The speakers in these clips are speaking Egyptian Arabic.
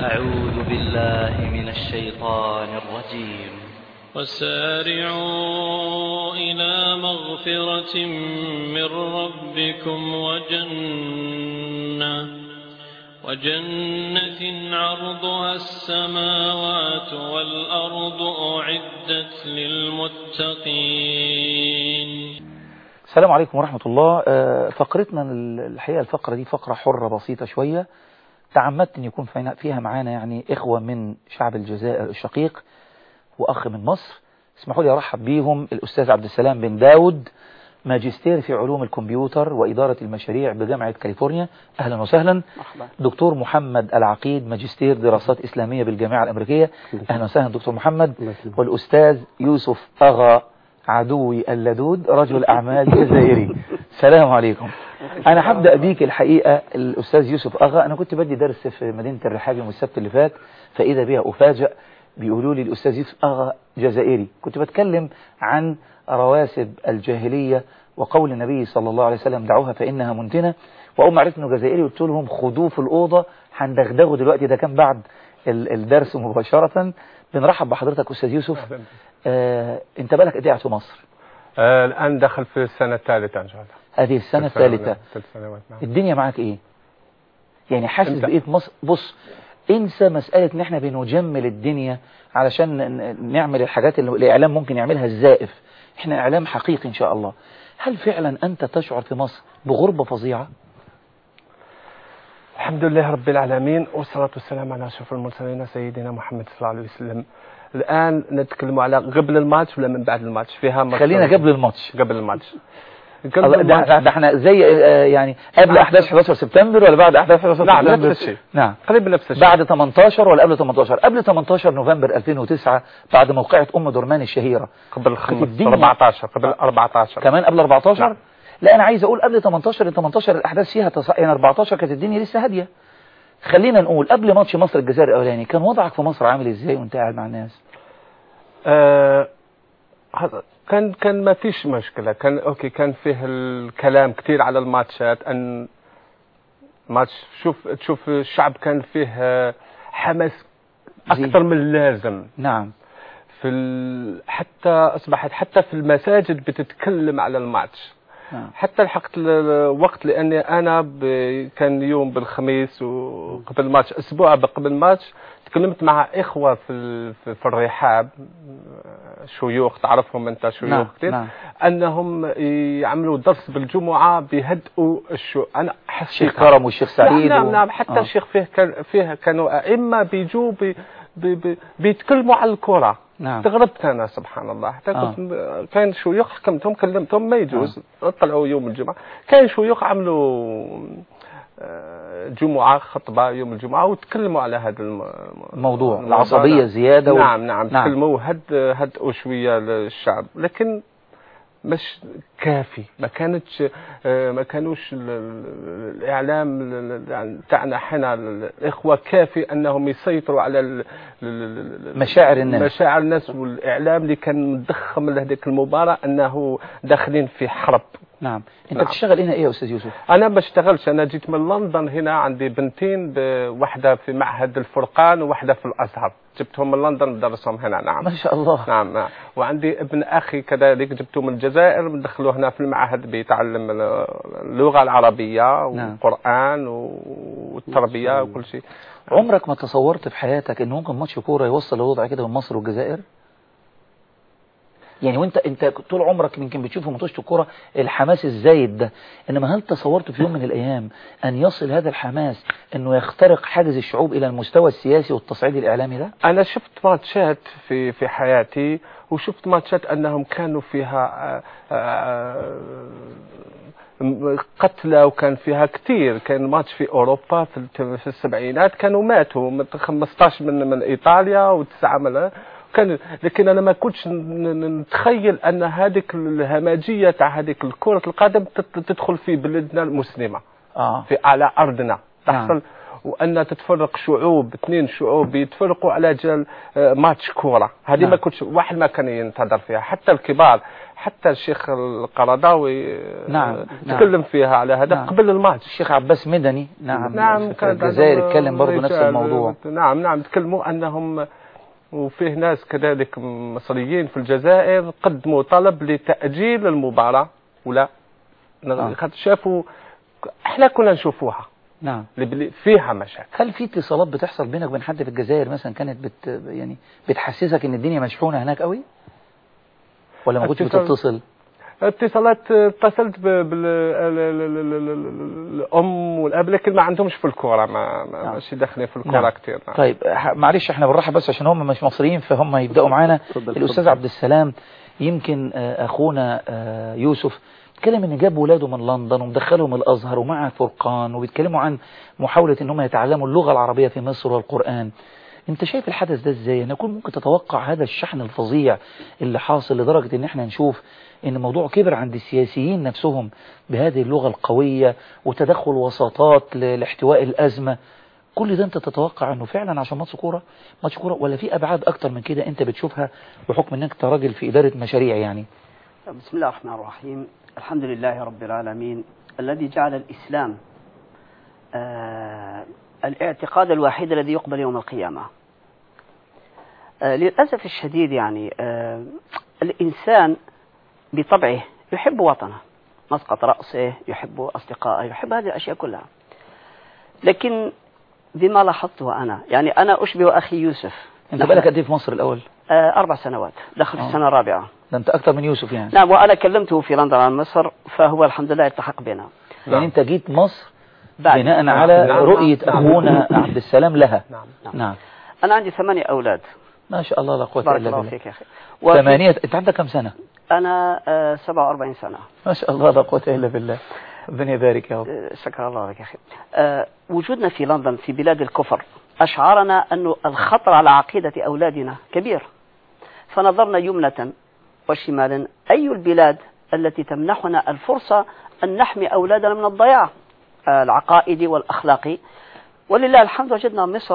أعوذ بالله من الشيطان الرجيم وسارعوا إلى مغفرة من ربكم وجنة وجنة عرضها السماوات والأرض أعدت للمتقين السلام عليكم ورحمة الله آه، فقرتنا الحقيقة الفقرة دي فقرة حرة بسيطة شوية تعمدت أن يكون فينا- فيها معانا يعني إخوة من شعب الجزائر الشقيق وأخ من مصر اسمحوا لي أرحب بيهم الأستاذ عبد السلام بن داود ماجستير في علوم الكمبيوتر وإدارة المشاريع بجامعة كاليفورنيا أهلا وسهلا دكتور محمد العقيد ماجستير دراسات إسلامية بالجامعة الأمريكية أهلا وسهلا دكتور محمد والأستاذ يوسف أغا عدوي اللدود رجل أعمال جزائري السلام عليكم أنا هبدأ بيك الحقيقة الأستاذ يوسف أغا أنا كنت بدي درس في مدينة الرحاب يوم السبت اللي فات فإذا بها أفاجأ بيقولوا لي الأستاذ يوسف أغا جزائري كنت بتكلم عن رواسب الجاهلية وقول النبي صلى الله عليه وسلم دعوها فإنها منتنة وأول ما عرفت إنه جزائري قلت لهم خدوه في الأوضة هندغدغه دلوقتي ده كان بعد ال- الدرس مباشرة بنرحب بحضرتك أستاذ يوسف آه، أنت بالك قد إيه قاعد في مصر آه الآن دخل في السنة الثالثة إن شاء الله هذه السنة ثلاث سنوات، الثالثة ثلاث سنوات نعم الدنيا معاك ايه يعني حاسس أنت- بايه في مصر بص انسى مسألة ان احنا بنجمل الدنيا علشان ن- ن- نعمل الحاجات اللي الاعلام ممكن يعملها الزائف احنا اعلام حقيقي ان شاء الله هل فعلا انت تشعر في مصر بغربة فظيعة الحمد لله رب العالمين والصلاة والسلام على أشرف المرسلين سيدنا محمد صلى الله عليه وسلم الآن نتكلم على قبل الماتش ولا من بعد الماتش فيها ماتش خلينا قبل الماتش قبل الماتش الله- قبل ده, الماتش ده, ده احنا زي آه، يعني قبل احداث 11 سبتمبر ولا بعد احداث 11 نعم سبتمبر نفس الشيء نعم قريب نفس الشيء بعد 18 ولا قبل 18 قبل 18 نوفمبر 2009 بعد موقعة ام درمان الشهيرة قبل كانت خمس الدنيا- 14 قبل 14 كمان قبل 14 نعم. لا انا عايز اقول قبل 18 ل 18 الاحداث فيها تص... يعني 14 كانت الدنيا لسه هاديه خلينا نقول قبل ماتش مصر الجزائر الاولاني كان وضعك في مصر عامل ازاي وانت قاعد مع الناس آه، هذا كان كان ما فيش مشكلة كان اوكي كان فيه الكلام كثير على الماتشات ان ماتش شوف تشوف الشعب كان فيه آه، حماس زي- اكثر من اللازم نعم في ال... حتى اصبحت حتى في المساجد بتتكلم على الماتش نعم حتى لحقت ال- الوقت لاني انا ب... كان يوم بالخميس وقبل الماتش اسبوع قبل الماتش تكلمت مع اخوه في ال... في في الرحاب شيوخ تعرفهم انت شيوخ نعم كثير نعم انهم يعملوا درس بالجمعه بيهدئوا الشو انا حسيت الشيخ كرم والشيخ سعيد نعم و- نعم حتى آه. الشيخ فيه كان فيه كانوا ائمه بيجوا بي بي بي بيتكلموا على الكره نعم استغربت انا سبحان الله حتى آه. كنت كان شيوخ حكمتهم كلمتهم ما يجوز طلعوا يوم الجمعه كان شيوخ عملوا آه، جمعه خطبه يوم الجمعه وتكلموا على هذا الم- موضوع الموضوع. العصبيه نعم. زياده و... نعم نعم نعم. تكلموا هد هدئوا شويه للشعب لكن مش كافي ما كانتش آه، ما كانوش ال- ال- الاعلام ال- ال- تاعنا حنا الاخوه كافي انهم يسيطروا على ال- ال- ال- مشاعر الناس. مشاعر الناس والاعلام اللي كان مضخم لهذيك المباراه انه داخلين في حرب نعم انت نعم. بتشتغل هنا ايه يا استاذ يوسف انا ما اشتغلش انا جيت من لندن هنا عندي بنتين ب- واحده في معهد الفرقان وواحده في الازهر جبتهم من لندن بدرسهم هنا نعم ما شاء الله نعم نعم وعندي ابن اخي كذلك جبته من الجزائر مدخله هنا في المعهد بيتعلم اللغه العربيه نعم. والقران والتربيه وكل شيء عمرك ما تصورت في حياتك ان ممكن ماتش كوره يوصل لوضع كده من مصر والجزائر يعني وانت انت طول عمرك يمكن بتشوف في ماتشات الكوره الحماس الزايد ده انما هل تصورت في يوم من الايام ان يصل هذا الحماس انه يخترق حاجز الشعوب الى المستوى السياسي والتصعيد الاعلامي ده انا شفت ماتشات في في حياتي وشفت ماتشات انهم كانوا فيها آه، آه، آه، قتلى وكان فيها كثير كان ماتش في اوروبا في الت- في السبعينات كانوا ماتوا من 15 من من ايطاليا وتسعه من كان لكن انا ما كنتش ن- ن- نتخيل ان هذيك الهمجيه تاع هذيك كره القدم تت- تدخل في بلدنا المسلمه اه في على ارضنا نعم. تحصل وان تتفرق شعوب اثنين شعوب يتفرقوا على جال آه، ماتش كوره هذه نعم. ما كنتش واحد ما كان ينتظر فيها حتى الكبار حتى الشيخ القرضاوي آه، نعم، نعم. تكلم فيها على هذا نعم. قبل الماتش الشيخ عباس مدني نعم نعم في الجزائر عندهم اتكلم برضه نفس رجال- الموضوع نعم نعم تكلموا انهم وفيه ناس كذلك مصريين في الجزائر قدموا طلب لتأجيل المباراة ولا آه. خاطر شافوا احنا كنا نشوفوها نعم اللي بلي- فيها مشاكل هل في اتصالات بتحصل بينك وبين حد في الجزائر مثلا كانت بت يعني بتحسسك ان الدنيا مشحونه هناك قوي ولا ما كنتش اتصال- بتتصل اتصالات اتصلت بالام والاب لكن ما عندهمش في الكوره ما ما- نعم. ماشي داخلين في الكوره نعم. كثير نعم. طيب ح- معلش احنا بنرحب بس عشان هم مش مصريين فهم يبداوا معانا اتفضل، الاستاذ اتفضل. عبد السلام يمكن آه، اخونا آه، يوسف اتكلم ان جاب ولاده من لندن ومدخلهم الازهر ومع فرقان وبيتكلموا عن محاوله ان هم يتعلموا اللغه العربيه في مصر والقران انت شايف الحدث ده ازاي ان يكون ممكن تتوقع هذا الشحن الفظيع اللي حاصل لدرجه ان احنا نشوف ان الموضوع كبر عند السياسيين نفسهم بهذه اللغه القويه وتدخل وساطات ل- لاحتواء الازمه كل ده انت تتوقع انه فعلا عشان ماتش كوره ماتش كوره ولا في ابعاد اكتر من كده انت بتشوفها بحكم انك انت راجل في اداره مشاريع يعني بسم الله الرحمن الرحيم الحمد لله رب العالمين الذي جعل الإسلام آه الاعتقاد الوحيد الذي يقبل يوم القيامة آه للأسف الشديد يعني آه الإنسان بطبعه يحب وطنه مسقط رأسه يحب أصدقائه يحب هذه الأشياء كلها لكن بما لاحظته أنا يعني أنا أشبه أخي يوسف انت بالك قد ايه في مصر الاول آه أربع سنوات دخل في آه. السنة الرابعة ده انت اكتر من يوسف يعني نعم وأنا كلمته في لندن عن مصر فهو الحمد لله التحق بنا يعني انت جيت مصر بعد بناء نعم. على نعم. رؤيه نعم. اخونا عبد السلام لها نعم نعم. نعم أنا عندي ثمانية أولاد ما شاء الله لا قوه بارك الا الله بالله فيك يا أخي وفي- ثمانية انت عندك كم سنة أنا آه، 47 سنة ما شاء الله لا قوة الا بالله ربنا يبارك يا رب آه، شكر الله لك يا أخي آه، وجودنا في لندن في بلاد الكفر أشعرنا أن الخطر على عقيدة أولادنا كبير فنظرنا يمنة وشمالا أي البلاد التي تمنحنا الفرصة أن نحمي أولادنا من الضياع آه، العقائدي والأخلاقي ولله الحمد وجدنا مصر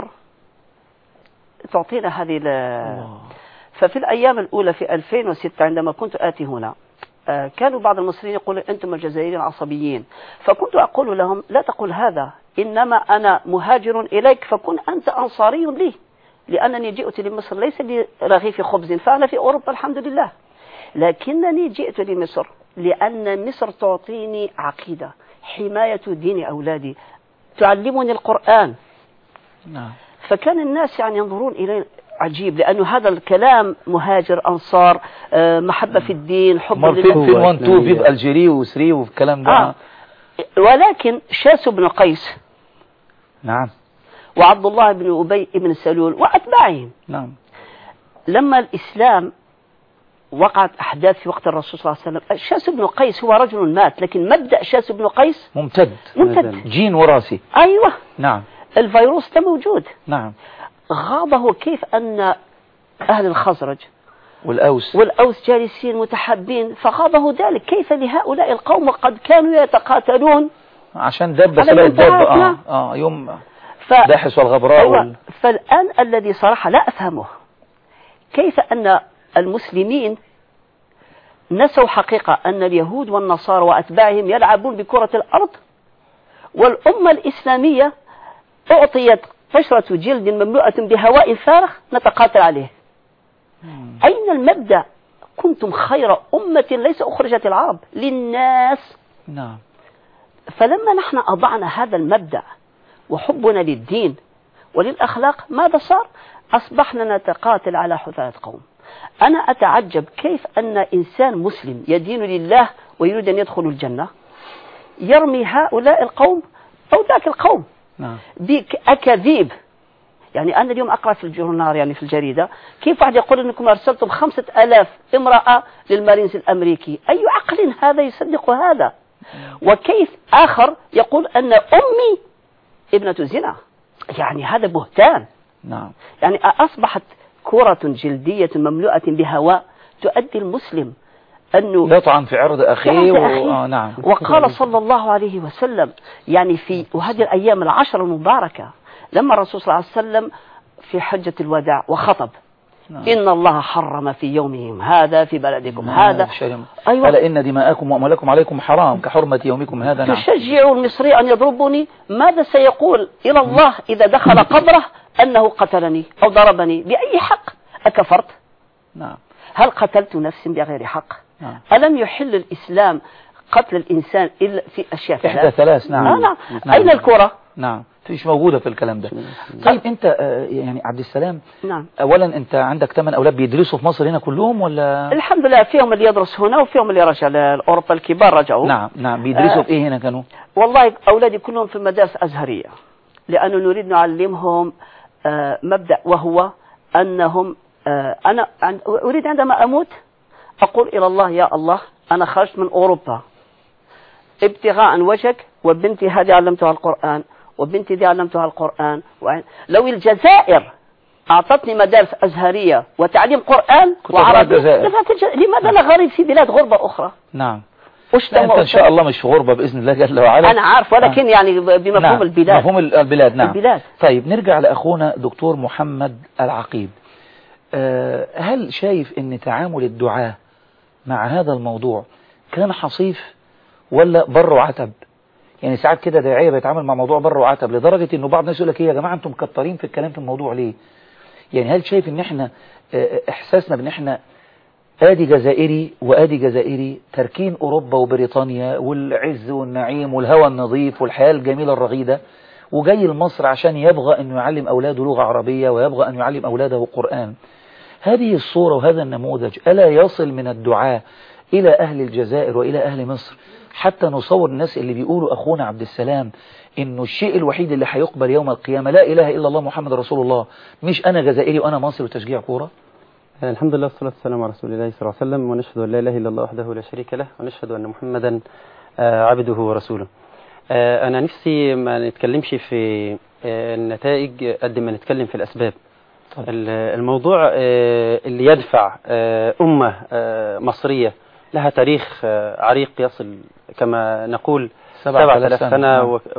تعطينا هذه ال- ففي الأيام الأولى في 2006 عندما كنت آتي هنا آه، كانوا بعض المصريين يقولون أنتم الجزائريين عصبيين فكنت أقول لهم لا تقل هذا إنما أنا مهاجر إليك فكن أنت أنصاري لي لأنني جئت لمصر ليس لرغيف خبز فأنا في أوروبا الحمد لله لكنني جئت لمصر لأن مصر تعطيني عقيدة حماية دين أولادي تعلمني القرآن نعم فكان الناس يعني ينظرون إليه عجيب لأنه هذا الكلام مهاجر أنصار آه، محبة في الدين حب امال فين فين 1 2 بيبقى الجيري و3 والكلام ده آه. ولكن شاس بن قيس نعم وعبد الله بن أبي بن سلول وأتباعهم نعم لما الإسلام وقعت أحداث في وقت الرسول صلى الله عليه وسلم شاس بن قيس هو رجل مات لكن مبدأ شاس بن قيس ممتد ممتد جين وراثي أيوة نعم الفيروس ده موجود نعم غاضه كيف أن أهل الخزرج والاوس والأوس جالسين متحابين فغاضه ذلك كيف لهؤلاء القوم وقد كانوا يتقاتلون عشان دب على سبق الدب الانتهاء، اه نعم. اه يوم ف... داحس والغبراء أيوة. وال... فالآن الذي صراحة لا أفهمه كيف أن المسلمين نسوا حقيقة أن اليهود والنصارى وأتباعهم يلعبون بكرة الأرض والأمة الإسلامية أعطيت قشرة جلد مملوءة بهواء فارغ نتقاتل عليه أين المبدأ كنتم خير أمة ليس أخرجت العرب للناس نعم فلما نحن أضعنا هذا المبدأ وحبنا للدين وللأخلاق ماذا صار؟ أصبحنا نتقاتل على حثاة قوم أنا أتعجب كيف أن إنسان مسلم يدين لله ويريد أن يدخل الجنة يرمي هؤلاء القوم أو ذاك القوم نعم بأكاذيب يعني أنا اليوم أقرأ في الجورنال يعني في الجريدة كيف واحد يقول أنكم أرسلتم خمسة ألاف امرأة للمارينز الأمريكي أي عقل هذا يصدق هذا وكيف آخر يقول أن أمي ابنة زنا يعني هذا بهتان نعم يعني أصبحت كرة جلدية مملوءة بهواء تؤدي المسلم أنه يطعن في عرض اخيه عرض و... أخيه. آه نعم وقال صلى الله عليه وسلم يعني في وهذه الأيام العشر المباركة لما الرسول صلى الله عليه وسلم في حجة الوداع وخطب نعم. إن الله حرم في يومهم هذا في بلدكم نعم، هذا في شيء- أيوة. ألا إن دماءكم وأموالكم عليكم حرام كحرمة يومكم هذا نعم تشجع المصري أن يضربني ماذا سيقول إلى الله إذا دخل قبره أنه قتلني أو ضربني بأي حق أكفرت نعم هل قتلت نفسا بغير حق نعم ألم يحل الإسلام قتل الإنسان إلا في أشياء إحدى ثلاث ثلاث نعم آه نعم. نعم. أين الكرة نعم مش موجودة في الكلام ده طيب أنت آه، يعني عبد السلام نعم أولا أنت عندك ثمان أولاد بيدرسوا في مصر هنا كلهم ولا الحمد لله فيهم اللي يدرس هنا وفيهم اللي رجع لأوروبا الكبار رجعوا نعم نعم بيدرسوا آه. في إيه هنا كانوا والله أولادي كلهم في مدارس أزهرية لأنه نريد نعلمهم آه، مبدأ وهو أنهم آه، أنا عن- أريد عندما أموت أقول إلى الله يا الله أنا خرجت من أوروبا ابتغاء وجهك وبنتي هذه علمتها القرآن وبنتي دي علمتها القرآن وع- لو الجزائر أعطتني مدارس أزهرية وتعليم قرآن كنت أبغى وعربي الجزائر. لفات الج- لماذا أنا غريب في بلاد غربة أخرى نعم أشتم لا أنت إن وأشتم. شاء الله مش في غربة بإذن الله جل وعلا أنا عارف ولكن يعني بمفهوم نعم. البلاد مفهوم ال- البلاد نعم البلاد. طيب نرجع لأخونا دكتور محمد العقيد آه، هل شايف أن تعامل الدعاة مع هذا الموضوع كان حصيف ولا بر وعتب يعني ساعات كده داعية بيتعامل مع موضوع بر وعتب لدرجة انه بعض الناس يقول لك ايه يا جماعة انتم مكترين في الكلام في الموضوع ليه يعني هل شايف ان احنا آه، احساسنا بان احنا ادي جزائري وادي جزائري تركين اوروبا وبريطانيا والعز والنعيم والهوى النظيف والحياة الجميلة الرغيدة وجاي لمصر عشان يبغى انه يعلم اولاده لغة عربية ويبغى ان يعلم اولاده قرآن هذه الصورة وهذا النموذج ألا يصل من الدعاء إلى أهل الجزائر وإلى أهل مصر حتى نصور الناس اللي بيقولوا أخونا عبد السلام إنه الشيء الوحيد اللي هيقبل يوم القيامة لا إله إلا الله محمد رسول الله مش أنا جزائري وأنا مصري وتشجيع كورة الحمد لله والصلاة والسلام على رسول الله صلى الله عليه وسلم ونشهد أن لا إله إلا الله وحده لا شريك له ونشهد أن محمدا آه، عبده ورسوله آه، أنا نفسي ما نتكلمش في آه، النتائج قد ما نتكلم في الأسباب طبعا. ال- الموضوع آه، اللي يدفع آه، أمة آه، مصرية لها تاريخ آه، عريق يصل كما نقول سبعة سبعة آلاف آلاف سنة. سنة نعم. و-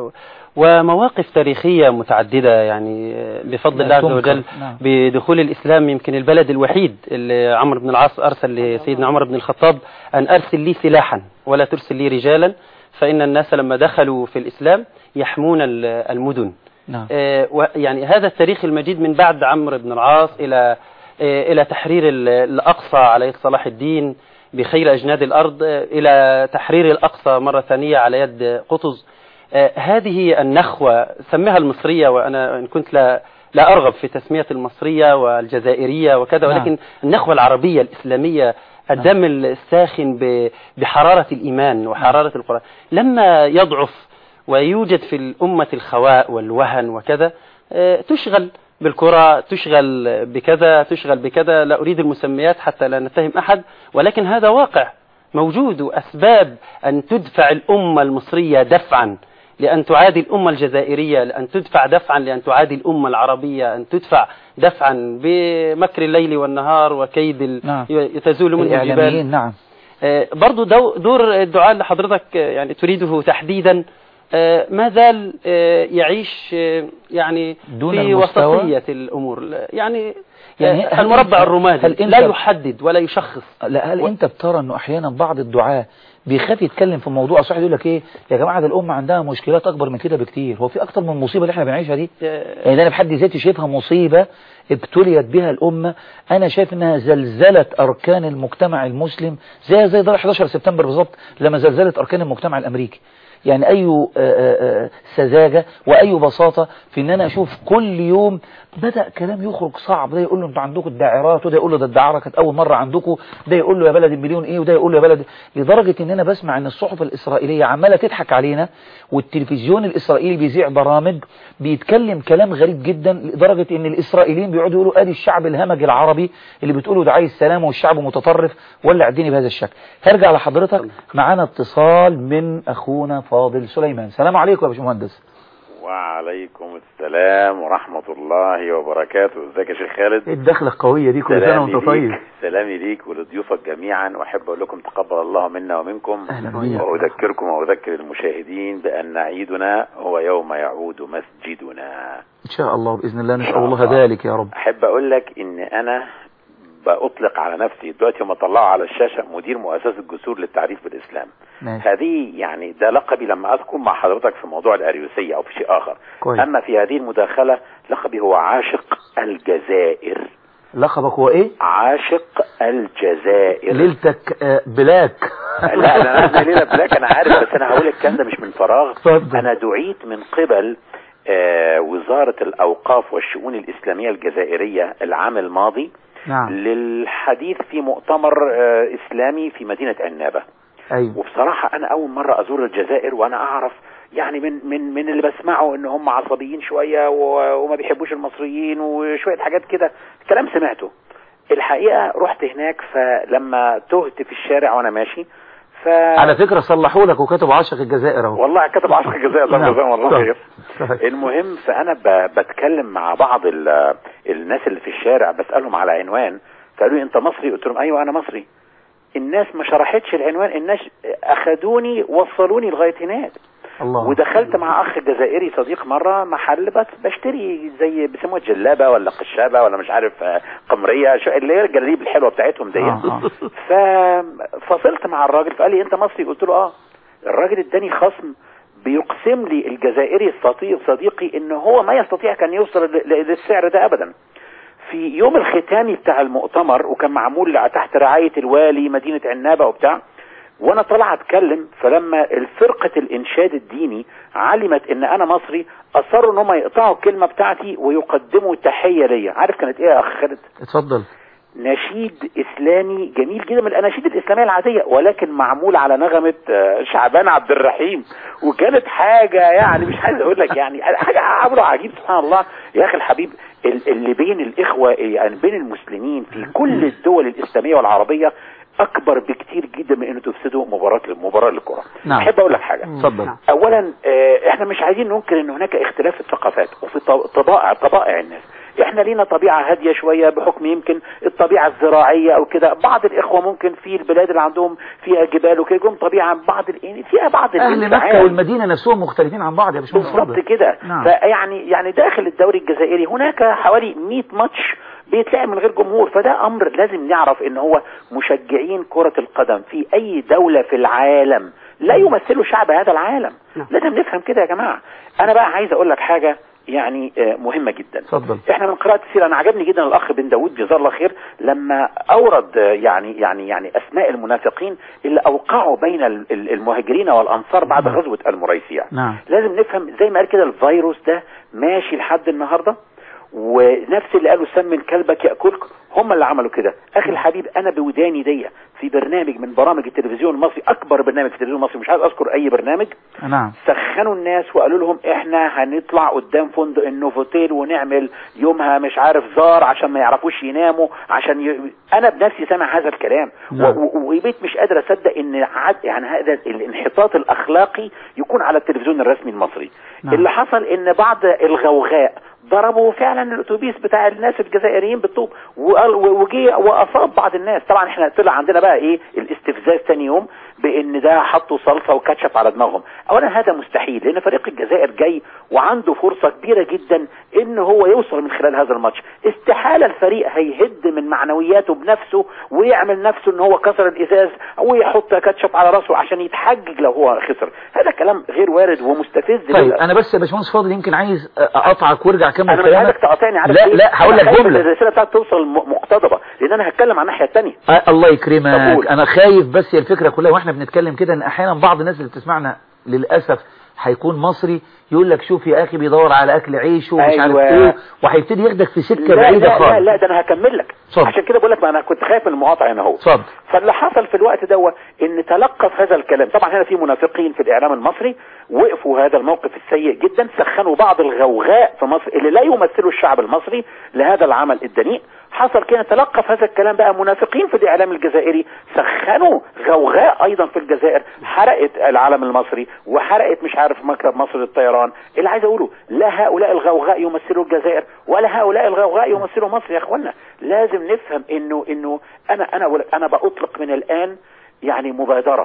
ومواقف تاريخية متعددة يعني آه، بفضل لا الله عز تنكر. وجل نعم. بدخول الإسلام يمكن البلد الوحيد اللي عمرو بن العاص أرسل لسيدنا عمر بن الخطاب أن أرسل لي سلاحا ولا ترسل لي رجالا فإن الناس لما دخلوا في الإسلام يحمون ال- المدن نعم آه، و- يعني هذا التاريخ المجيد من بعد عمرو بن العاص إلى آه، إلى تحرير ال- الأقصى على يد صلاح الدين بخير أجناد الأرض آه، إلى تحرير الأقصى مرة ثانية على يد قطز آه، هذه النخوة سميها المصرية وأنا إن كنت لا لا أرغب في تسمية المصرية والجزائرية وكذا نعم. ولكن النخوة العربية الإسلامية الدم الساخن ب- بحرارة الإيمان وحرارة القرآن لما يضعف ويوجد في الأمة الخواء والوهن وكذا آه، تشغل بالكرة تشغل بكذا تشغل بكذا لا أريد المسميات حتى لا نتهم أحد ولكن هذا واقع موجود وأسباب أن تدفع الأمة المصرية دفعا لأن تعادي الأمة الجزائرية لأن تدفع دفعا لأن تعادي الأمة العربية أن تدفع دفعا بمكر الليل والنهار وكيد ال- نعم. يتزول منه الجبال الإعلاميين نعم آه، برضو دو- دور الدعاء اللي حضرتك آه، يعني تريده تحديدا آه، ما زال آه، يعيش آه، يعني دون في المستوى؟ وسطية الأمور لا، يعني, يعني يعني هل المربع أنت- الرمادي هل أنت- لا يحدد ولا يشخص لا هل و- انت بترى انه احيانا بعض الدعاة بيخاف يتكلم في موضوع صحيح يقول لك ايه يا جماعه ده الامه عندها مشكلات اكبر من كده بكتير هو في اكتر من المصيبه اللي احنا بنعيشها دي آه، يعني ده انا بحد ذاتي شايفها مصيبه ابتليت بها الامه انا شايف انها زلزلت اركان المجتمع المسلم زي زي دار 11 سبتمبر بالظبط لما زلزلت اركان المجتمع الامريكي يعني اي آه، آه، آه، سذاجه واي بساطه في ان انا اشوف كل يوم بدا كلام يخرج صعب ده يقول له انتوا عندكم الداعرات وده يقول له ده الدعاره كانت اول مره عندكم ده يقول له يا بلد المليون ايه وده يقول له يا بلد لدرجه ان انا بسمع ان الصحف الاسرائيليه عماله تضحك علينا والتلفزيون الاسرائيلي بيذيع برامج بيتكلم كلام غريب جدا لدرجه ان الاسرائيليين بيقعدوا يقولوا ادي الشعب الهمج العربي اللي بتقولوا ده عايز سلام والشعب متطرف ولع الدنيا بهذا الشكل هرجع لحضرتك معانا اتصال من اخونا فاضل سليمان سلام عليكم يا باشمهندس وعليكم السلام ورحمة الله وبركاته ازيك يا شيخ خالد ايه الدخله القويه دي كل سنه سلامي وانت طيب ليك سلامي ليك ولضيوفك جميعا واحب اقول لكم تقبل الله منا ومنكم أهلا بيك. واذكركم واذكر المشاهدين بان عيدنا هو يوم يعود مسجدنا ان إن شاء الله بإذن الله إن نسأل شاء الله الله. ذلك يا رب احب اقول لك ان انا بأطلق على نفسي دلوقتي هم طلعوا على الشاشة مدير مؤسسة جسور للتعريف بالإسلام ماشي هذه يعني ده لقبي لما أذكر مع حضرتك في موضوع الأريوسية أو في شيء آخر كويس أما في هذه المداخلة لقبي هو عاشق الجزائر لقبك هو إيه عاشق الجزائر ليلتك آه، بلاك لا انا انا ليلة بلاك انا عارف بس انا هقول الكلام ده مش من فراغ اتفضل. انا دعيت من قبل آه، وزارة الاوقاف والشؤون الاسلامية الجزائرية العام الماضي نعم للحديث في مؤتمر آه، اسلامي في مدينة عنابة أيوه وبصراحة انا اول مرة ازور الجزائر وانا اعرف يعني من من من اللي بسمعه ان هم عصبيين شوية و- وما بيحبوش المصريين وشوية حاجات كده كلام سمعته الحقيقة رحت هناك فلما تهت في الشارع وانا ماشي ف على فكرة صلحوا لك وكتبوا عاشق الجزائر اهو والله كتب عشق الجزائر طب نعم. جزاهم الله طب. خير صحيح. المهم فانا ب... بتكلم مع بعض ال... الناس اللي في الشارع بسالهم على عنوان فقالوا لي انت مصري قلت لهم ايوه انا مصري الناس ما شرحتش العنوان الناس اخدوني وصلوني لغايه هناك الله ودخلت مع اخ جزائري صديق مره محل بس بشتري زي بيسموها جلابه ولا قشابه ولا مش عارف آه، قمريه شو اللي هي الجلاليب الحلوه بتاعتهم دي آه، ففصلت مع الراجل فقال لي انت مصري قلت له اه الراجل اداني خصم بيقسم لي الجزائري الصديق صديقي ان هو ما يستطيع كان يوصل ل- ل- للسعر ده ابدا في يوم الختامي بتاع المؤتمر وكان معمول تحت رعاية الوالي مدينة عنابة وبتاع وانا طلع اتكلم فلما الفرقة الانشاد الديني علمت ان انا مصري اصروا ان هم يقطعوا الكلمة بتاعتي ويقدموا تحية ليا عارف كانت ايه يا اخ خالد اتفضل نشيد اسلامي جميل جدا من الاناشيد الاسلاميه العاديه ولكن معمول على نغمه آه، شعبان عبد الرحيم وكانت حاجه يعني مش عايز اقول لك يعني حاجه عمله عجيب سبحان الله يا اخي الحبيب ال- اللي بين الاخوه يعني بين المسلمين في كل الدول الاسلاميه والعربيه اكبر بكتير جدا من انه تفسدوا مباراه مباراه الكره نعم. احب اقول لك حاجه اتفضل اولا آه، احنا مش عايزين ننكر ان هناك اختلاف في الثقافات وفي ط- طبائع طبائع الناس احنا لينا طبيعة هادية شوية بحكم يمكن الطبيعة الزراعية او كده بعض الاخوة ممكن في البلاد اللي عندهم فيها جبال وكده يكون طبيعة بعض ال- فيها بعض أهل الانفعال. مكة والمدينة نفسهم مختلفين عن بعض يا باشمهندس بالظبط اتفضل. كده نعم. فيعني يعني داخل الدوري الجزائري هناك حوالي 100 ماتش بيتلعب من غير جمهور فده امر لازم نعرف ان هو مشجعين كرة القدم في اي دولة في العالم لا يمثلوا شعب هذا العالم نعم. لازم نفهم كده يا جماعة انا بقى عايز اقول لك حاجة يعني آه، مهمة جدا اتفضل احنا من قراءة السيرة انا عجبني جدا الاخ بن داود جزاه الله خير لما اورد آه، يعني يعني يعني اسماء المنافقين اللي اوقعوا بين ال- ال- المهاجرين والانصار بعد غزوة المريسيع نعم لازم نفهم زي ما قال كده الفيروس ده ماشي لحد النهارده ونفس اللي قالوا سمن كلبك ياكلك هم اللي عملوا كده اخي الحبيب انا بوداني دي في برنامج من برامج التلفزيون المصري اكبر برنامج في التلفزيون المصري مش عايز اذكر اي برنامج نعم سخنوا الناس وقالوا لهم احنا هنطلع قدام فندق النوفوتيل ونعمل يومها مش عارف زار عشان ما يعرفوش يناموا عشان ي... انا بنفسي سامع هذا الكلام نعم. و- و- وبقيت مش قادر اصدق ان عد... يعني هذا الانحطاط الاخلاقي يكون على التلفزيون الرسمي المصري نعم. اللي حصل ان بعض الغوغاء ضربوا فعلا الاتوبيس بتاع الناس الجزائريين بالطوب وقال- و- وجي واصاب بعض الناس طبعا احنا طلع عندنا بقى ايه الاستفزاز تاني يوم بان ده حطوا صلصه وكاتشب على دماغهم اولا هذا مستحيل لان فريق الجزائر جاي وعنده فرصه كبيره جدا ان هو يوصل من خلال هذا الماتش استحاله الفريق هيهد من معنوياته بنفسه ويعمل نفسه ان هو كسر الازاز ويحط كاتشب على راسه عشان يتحجج لو هو خسر هذا كلام غير وارد ومستفز طيب للأسف. انا بس يا باشمهندس فاضل يمكن عايز اقطعك وارجع اكمل انا مش عايزك كلامك تقاطعني عارف لا ليه؟ لا هقول أنا لك خايف إن جمله الرساله بتاعتك توصل م- مقتضبه لان انا هتكلم عن الناحيه الثانيه آه الله طب يكرمك قول. انا خايف بس هي الفكره كلها واحنا بنتكلم كده ان احيانا بعض الناس اللي بتسمعنا للاسف هيكون مصري يقول لك شوف يا اخي بيدور على اكل عيشه ومش عارف أيوة. ايه وهيبتدي ياخدك في سكه لا بعيده لا, لا خالص لا ده انا هكمل لك اتفضل. عشان كده بقول لك ما انا كنت خايف من المقاطعه هنا اهو اتفضل فاللي حصل في الوقت ده ان تلقف هذا الكلام طبعا هنا في منافقين في الاعلام المصري وقفوا هذا الموقف السيء جدا سخنوا بعض الغوغاء في مصر اللي لا يمثلوا الشعب المصري لهذا العمل الدنيء حصل كده تلقف هذا الكلام بقى منافقين في الاعلام الجزائري سخنوا غوغاء ايضا في الجزائر حرقت العلم المصري وحرقت مش عارف مكتب مصر للطيران اللي عايز اقوله لا هؤلاء الغوغاء يمثلوا الجزائر ولا هؤلاء الغوغاء يمثلوا مصر يا اخوانا لازم نفهم انه انه انا انا انا باطلق من الان يعني مبادره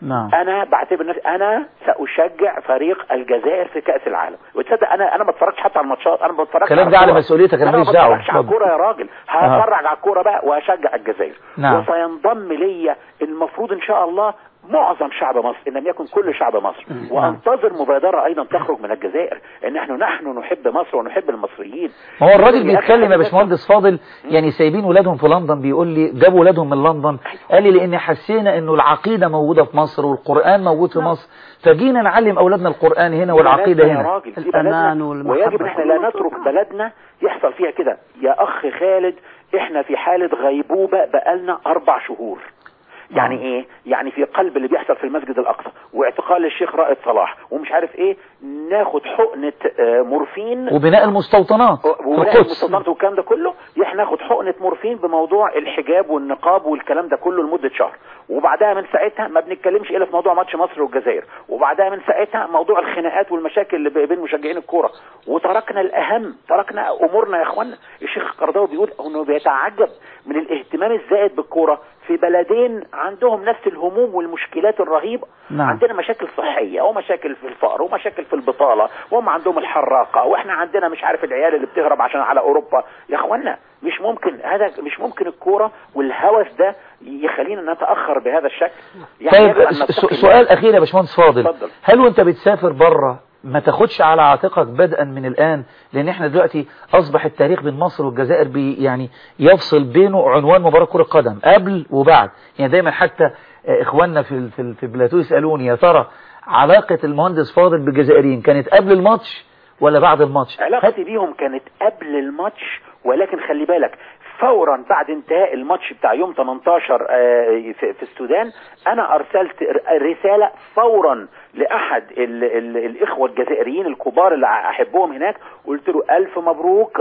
نعم انا بعتبر نفسي انا ساشجع فريق الجزائر في كاس العالم وتصدق انا انا ما بتفرجش حتى على الماتشات انا ما بتفرجش الكلام ده على على الكورة. مسؤوليتك انا انا ما ماليش دعوه بتفرجش على اتفضل. الكوره يا راجل هتفرج على الكوره بقى وهشجع الجزائر نعم. وسينضم ليا المفروض ان شاء الله معظم شعب مصر ان لم يكن كل شعب مصر وانتظر مبادره ايضا تخرج من الجزائر ان احنا نحن نحب مصر ونحب المصريين ما هو الراجل يا أخي بيتكلم يا حبيبي باشمهندس فاضل يعني سايبين ولادهم في لندن بيقول لي جابوا ولادهم من لندن قال لي لان حسينا انه العقيده موجوده في مصر والقران موجود في مصر فجينا نعلم اولادنا القران هنا والعقيده بلدنا يا هنا راجل دي الأمان بلدنا والمحبة. ويجب ان احنا لا نترك بلدنا يحصل فيها كده يا اخ خالد احنا في حالة غيبوبة بقالنا اربع شهور يعني آه. ايه يعني في قلب اللي بيحصل في المسجد الاقصى واعتقال الشيخ رائد صلاح ومش عارف ايه ناخد حقنة آه، مورفين وبناء المستوطنات في وبناء القدس المستوطنات والكلام ده كله احنا ناخد حقنة مورفين بموضوع الحجاب والنقاب والكلام ده كله لمدة شهر وبعدها من ساعتها ما بنتكلمش الا في موضوع ماتش مصر والجزائر وبعدها من ساعتها موضوع الخناقات والمشاكل اللي بين مشجعين الكوره وتركنا الاهم تركنا امورنا يا اخوانا الشيخ القرضاوي بيقول انه بيتعجب من الاهتمام الزائد بالكوره في بلدين عندهم نفس الهموم والمشكلات الرهيبه نعم. عندنا مشاكل صحيه ومشاكل في الفقر ومشاكل في البطاله وهم عندهم الحراقه واحنا عندنا مش عارف العيال اللي بتهرب عشان على اوروبا يا اخوانا مش ممكن هذا مش ممكن الكوره والهوس ده يخلينا نتاخر بهذا الشكل طيب يجب أن س- نتقي الله. سؤال اخير يا باشمهندس فاضل اتفضل. هل وانت بتسافر بره ما تاخدش على عاتقك بدءا من الان لان احنا دلوقتي اصبح التاريخ بين مصر والجزائر بي يعني يفصل بينه عنوان مباراه كره قدم قبل وبعد يعني دايما حتى آه، اخواننا في ال- في ال- في البلاتو يسالوني يا ترى علاقه المهندس فاضل بالجزائريين كانت قبل الماتش ولا بعد الماتش علاقتي بيهم كانت قبل الماتش ولكن خلي بالك فورا بعد انتهاء الماتش بتاع يوم 18 آه، في في السودان انا ارسلت ر- رساله فورا لاحد ال ال الاخوه الجزائريين الكبار اللي احبهم هناك قلت له الف مبروك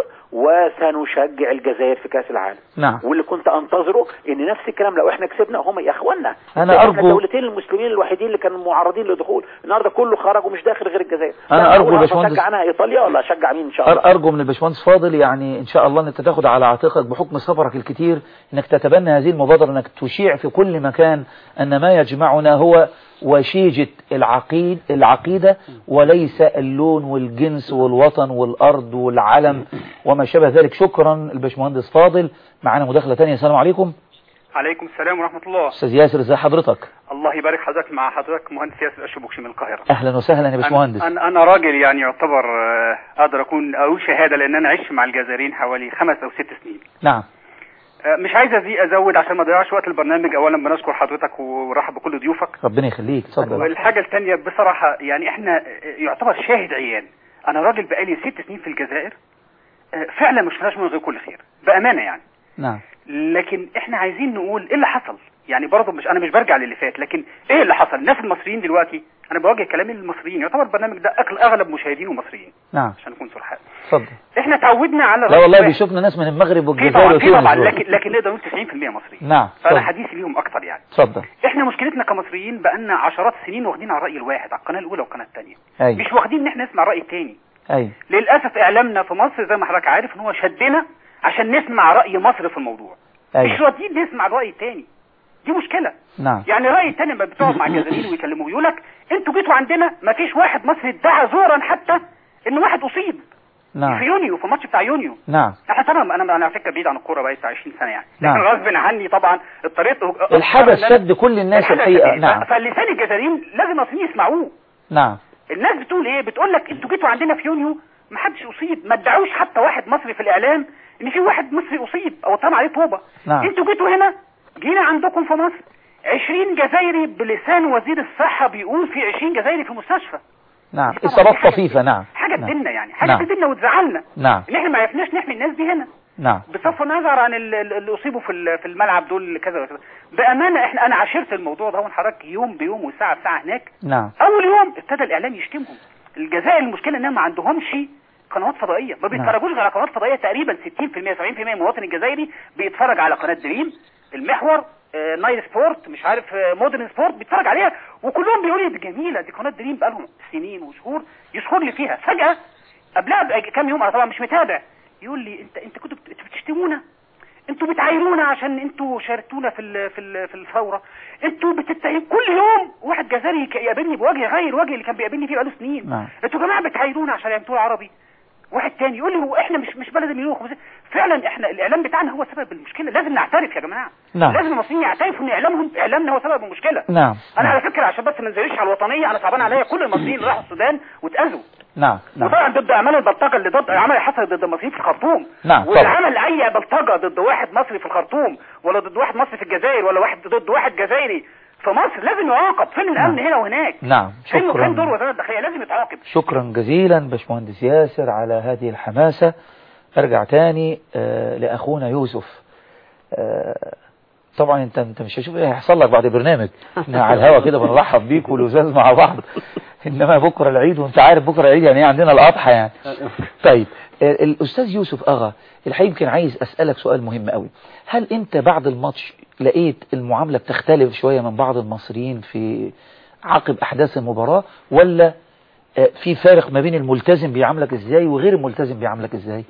وسنشجع الجزائر في كاس العالم نعم واللي كنت انتظره ان نفس الكلام لو احنا كسبنا هم يا اخوانا أنا احنا أرجو- الدولتين المسلمين الوحيدين اللي كانوا معرضين للدخول النهارده كله خرج ومش داخل غير الجزائر أنا يعني أرجو أقول باشمهندس- اشجع انا ايطاليا ولا اشجع مين ان شاء الله أر- أرجو من الباشمهندس فاضل يعني إن شاء الله أن أنت تاخد على عاتقك بحكم سفرك الكتير أنك تتبنى هذه المبادرة أنك تشيع في كل مكان أن ما يجمعنا هو وشيجة العقيد العقيدة وليس اللون والجنس والوطن والأرض والعلم وما شابه ذلك شكرا الباشمهندس فاضل معنا مداخلة تانية السلام عليكم عليكم السلام ورحمة الله أستاذ ياسر ازي حضرتك الله يبارك حضرتك مع حضرتك مهندس ياسر أشبكشي من القاهرة أهلا وسهلا يا باشمهندس أنا, أنا, أنا راجل يعني يعتبر آه، أقدر أكون أقول شهادة لأن أنا عشت مع الجزائريين حوالي خمس أو ست سنين نعم آه، مش عايز أزي- أزود عشان ما أضيعش وقت البرنامج أولا بنشكر حضرتك ورحب بكل ضيوفك ربنا يخليك اتفضل والحاجة الثانية بصراحة يعني احنا آه، يعتبر شاهد عيان أنا راجل بقالي ست سنين في الجزائر آه، فعلا مش فيهاش من غير كل خير بأمانة يعني نعم لكن احنا عايزين نقول ايه اللي حصل يعني برضه مش انا مش برجع للي فات لكن ايه اللي حصل الناس المصريين دلوقتي انا بوجه كلامي للمصريين يعتبر البرنامج ده أغل- اغلب مشاهدينه مصريين نعم عشان نكون صرحاء اتفضل احنا تعودنا على لا الرأي والله الواحد. بيشوفنا ناس من المغرب في والجزائر طبعا في وتونس طبعا دول. لكن لكن نقدر نقول 90% مصريين نعم فانا اتفضل حديثي ليهم اكتر يعني اتفضل احنا مشكلتنا كمصريين بقالنا عشرات السنين واخدين على الراي الواحد على القناه الاولى والقناه الثانيه ايوه مش واخدين ان احنا نسمع الراي الثاني ايوه للاسف اعلامنا في مصر زي ما حضرتك عارف ان هو شدنا عشان نسمع راي مصر في الموضوع مش ايوه راضيين نسمع الراي الثاني دي مشكله نعم يعني الراي الثاني لما بتقعد مع الجزائريين ويكلموه يقول لك انتوا جيتوا عندنا ما فيش واحد مصري ادعى زورا حتى ان واحد اصيب في نعم يونيو في الماتش بتاع يونيو نعم احنا طبعا انا انا على فكره بعيد عن الكوره بقى 20 سنه يعني لكن نعم. غصب عني طبعا اضطريت الحدث إن أنا- شد كل الناس الحدث الحقيقة شد. نعم فاللسان الجزائريين لازم المصريين يسمعوه نعم الناس بتقول ايه بتقول لك انتوا جيتوا عندنا في يونيو ما حدش اصيب ما ادعوش حتى واحد مصري في الاعلام ان في واحد مصري اصيب او اترمى عليه طوبه نعم. انتوا جيتوا هنا جينا عندكم في مصر 20 جزائري بلسان وزير الصحه بيقول في 20 جزائري في مستشفى نعم طبعاً إصابات دي حاجة- طفيفة نعم حاجه نعم. تدلنا يعني حاجه نعم. تدلنا وتزعلنا نعم ان احنا ما عرفناش نحمي الناس دي هنا نعم بصرف النظر عن ال- ال- اللي اصيبوا في ال- في الملعب دول كذا وكذا بامانه احنا انا عاشرت الموضوع ده حضرتك يوم بيوم وساعه بساعه هناك نعم اول يوم ابتدى الاعلام يشتمهم الجزائر المشكله انها ما عندهمش قنوات فضائيه ما بيتفرجوش غير على قنوات فضائيه تقريبا 60% 70% من المواطن الجزائري بيتفرج على قناه دريم المحور آه، نايل سبورت مش عارف آه، مودرن سبورت بيتفرج عليها وكلهم بيقولوا لي دي جميله دي قناه دريم بقالهم سنين وشهور يشكر لي فيها فجاه قبلها بكام يوم انا طبعا مش متابع يقول لي انت انت كنتوا بت- بتشتمونا انتوا بتعايرونا عشان انتوا شاركتونا في ال في ال في الثوره انتوا بتتهم كل يوم واحد جزائري يك- يقابلني بوجه غير وجه اللي كان بيقابلني فيه بقاله سنين نعم. انتوا يا جماعه بتعايرونا عشان يعملوا عربي واحد تاني يقول لي هو احنا مش مش بلد المليون وخمسين فعلا احنا الاعلام بتاعنا هو سبب المشكله لازم نعترف يا جماعه نعم. لازم المصريين يعترفوا ان اعلامهم اعلامنا هو سبب المشكله نعم انا نعم على فكره عشان بس ما نزلش على الوطنيه انا صعبان عليا كل المصريين اللي راحوا السودان واتاذوا نعم نعم وطبعا ضد اعمال البلطجه اللي ضد اعمال اللي حصلت ضد المصريين في الخرطوم نعم، واللي طبعا. عمل اي بلطجه ضد واحد مصري في الخرطوم ولا ضد واحد مصري في الجزائر ولا واحد ضد واحد جزائري في مصر لازم يعاقب فين الامن هنا وهناك نعم فين فين دور شكرا وزاره الداخليه لازم يتعاقب شكرا جزيلا باشمهندس ياسر على هذه الحماسة ارجع تاني آه لاخونا يوسف آه طبعا انت انت مش هشوف ايه هيحصل لك بعد البرنامج احنا على الهوا كده بنرحب بيك والوزاز مع بعض انما بكره العيد وانت عارف بكره العيد يعني ايه عندنا الاضحى يعني طيب آه، الاستاذ يوسف اغا الحقيقه يمكن عايز اسالك سؤال مهم قوي هل انت بعد الماتش لقيت المعامله بتختلف شويه من بعض المصريين في عقب احداث المباراه ولا آه، في فارق ما بين الملتزم بيعاملك ازاي وغير الملتزم بيعاملك ازاي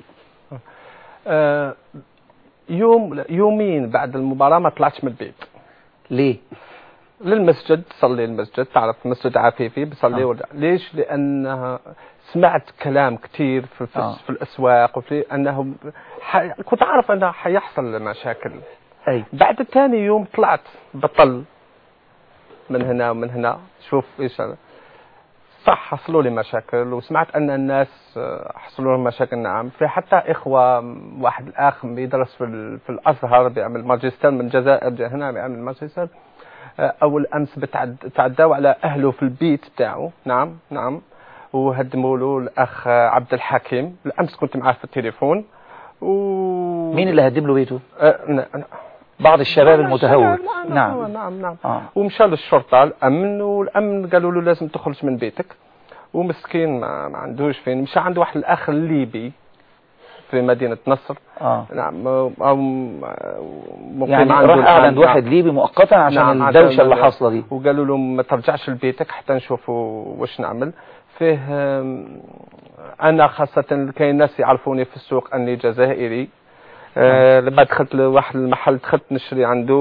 آه، يوم يومين بعد المباراة ما طلعتش من البيت ليه للمسجد صلي المسجد تعرف مسجد عفيفي بصلي آه. ورجع ليش لأنها سمعت كلام كتير في, في, آه. في الأسواق وفي أنهم ح... كنت أعرف أنها حيحصل مشاكل اي بعد تاني يوم طلعت بطل من هنا ومن هنا شوف ايش أنا. صح حصلوا لي مشاكل وسمعت ان الناس آه، حصلوا لهم مشاكل نعم في حتى اخوه م- واحد الاخ بيدرس في, ال- في الازهر بيعمل ماجستير من الجزائر جا هنا بيعمل ماجستير آه، اول امس بتعد تعدوا على اهله في البيت بتاعه نعم نعم وهدموا له الاخ آه، عبد الحكيم الامس كنت معاه في التليفون و مين اللي هدم له بيته آه، ن- ن- بعض الشباب المتهور نعم نعم نعم نعم آه. ومشى للشرطة الأمن والأمن قالوا له لازم تخرج من بيتك ومسكين ما, ما عندوش فين مشى عنده واحد الأخ الليبي في مدينة نصر اه نعم أو مقيم يعني عنده راح قاعد الآن. عند واحد ليبي مؤقتا عشان نعم، الدوشه عشان اللي ال- حاصله دي وقالوا له ما ترجعش لبيتك حتى نشوفوا واش نعمل فيه آم، انا خاصة كاين ناس يعرفوني في السوق اني جزائري آه لما دخلت لواحد المحل دخلت نشري عنده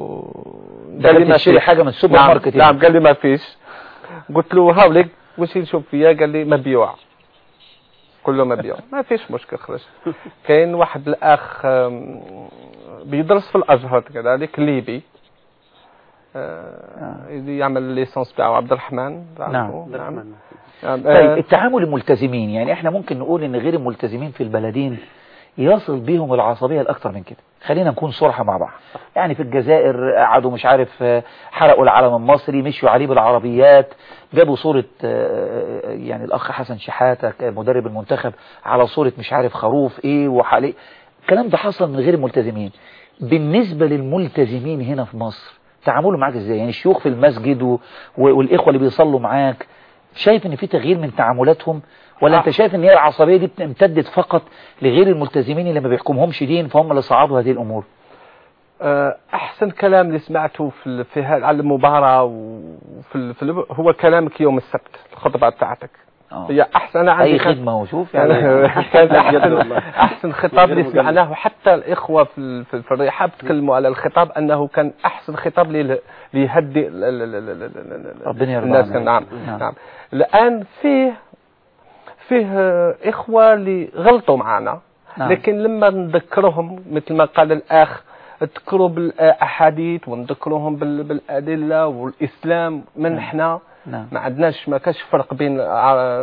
دخلت ما تشتري فيش. حاجه من السوبر نعم ماركت يعني. نعم قال لي ما فيش قلت له هاوليك واش يشوف فيا قال لي مبيوع كله مبيوع ما فيش مشكل خرج كاين واحد الاخ آم، بيدرس في الازهر كذلك ليبي آه، يعمل الليسانس بتاعه عبد الرحمن تعرفه؟ نعم. نعم نعم. نعم. طيب آه، التعامل الملتزمين يعني احنا ممكن نقول ان غير الملتزمين في البلدين يصل بيهم العصبية الأكثر من كده خلينا نكون صراحة مع بعض يعني في الجزائر قعدوا مش عارف آه، حرقوا العلم المصري مشوا عليه بالعربيات جابوا صورة آه، يعني الأخ حسن شحاتة مدرب المنتخب على صورة مش عارف خروف ايه وحالي الكلام ده حصل من غير الملتزمين بالنسبة للملتزمين هنا في مصر تعاملوا معاك ازاي يعني الشيوخ في المسجد و... و- والإخوة اللي بيصلوا معاك شايف ان في تغيير من تعاملاتهم ولا انت شايف ان هي العصبية دي امتدت فقط لغير الملتزمين اللي ما بيحكمهمش دين فهم اللي صعدوا هذه الامور آه، احسن كلام اللي سمعته في ال- في ها- على المباراه وفي ال- في ال- هو كلامك يوم السبت الخطبه بتاعتك آه. هي احسن انا عندي اي كان- خدمة وشوف يعني يعني كان بجد احسن والله. احسن خطاب اللي غير سمعناه حتى الاخوه في ال- في في الرحاب تكلموا على الخطاب انه كان احسن خطاب لي- ليهدئ ال- ال- ال- ال- ال- ال- ربنا يرضى الناس عنك. نعم نعم. نعم الان فيه فيه آه، اخوه اللي غلطوا معنا نعم. لكن لما نذكرهم مثل ما قال الاخ اذكروا بالاحاديث ونذكرهم بال- بالادله والاسلام من احنا نعم. ما عندناش ما كاش فرق بين ع-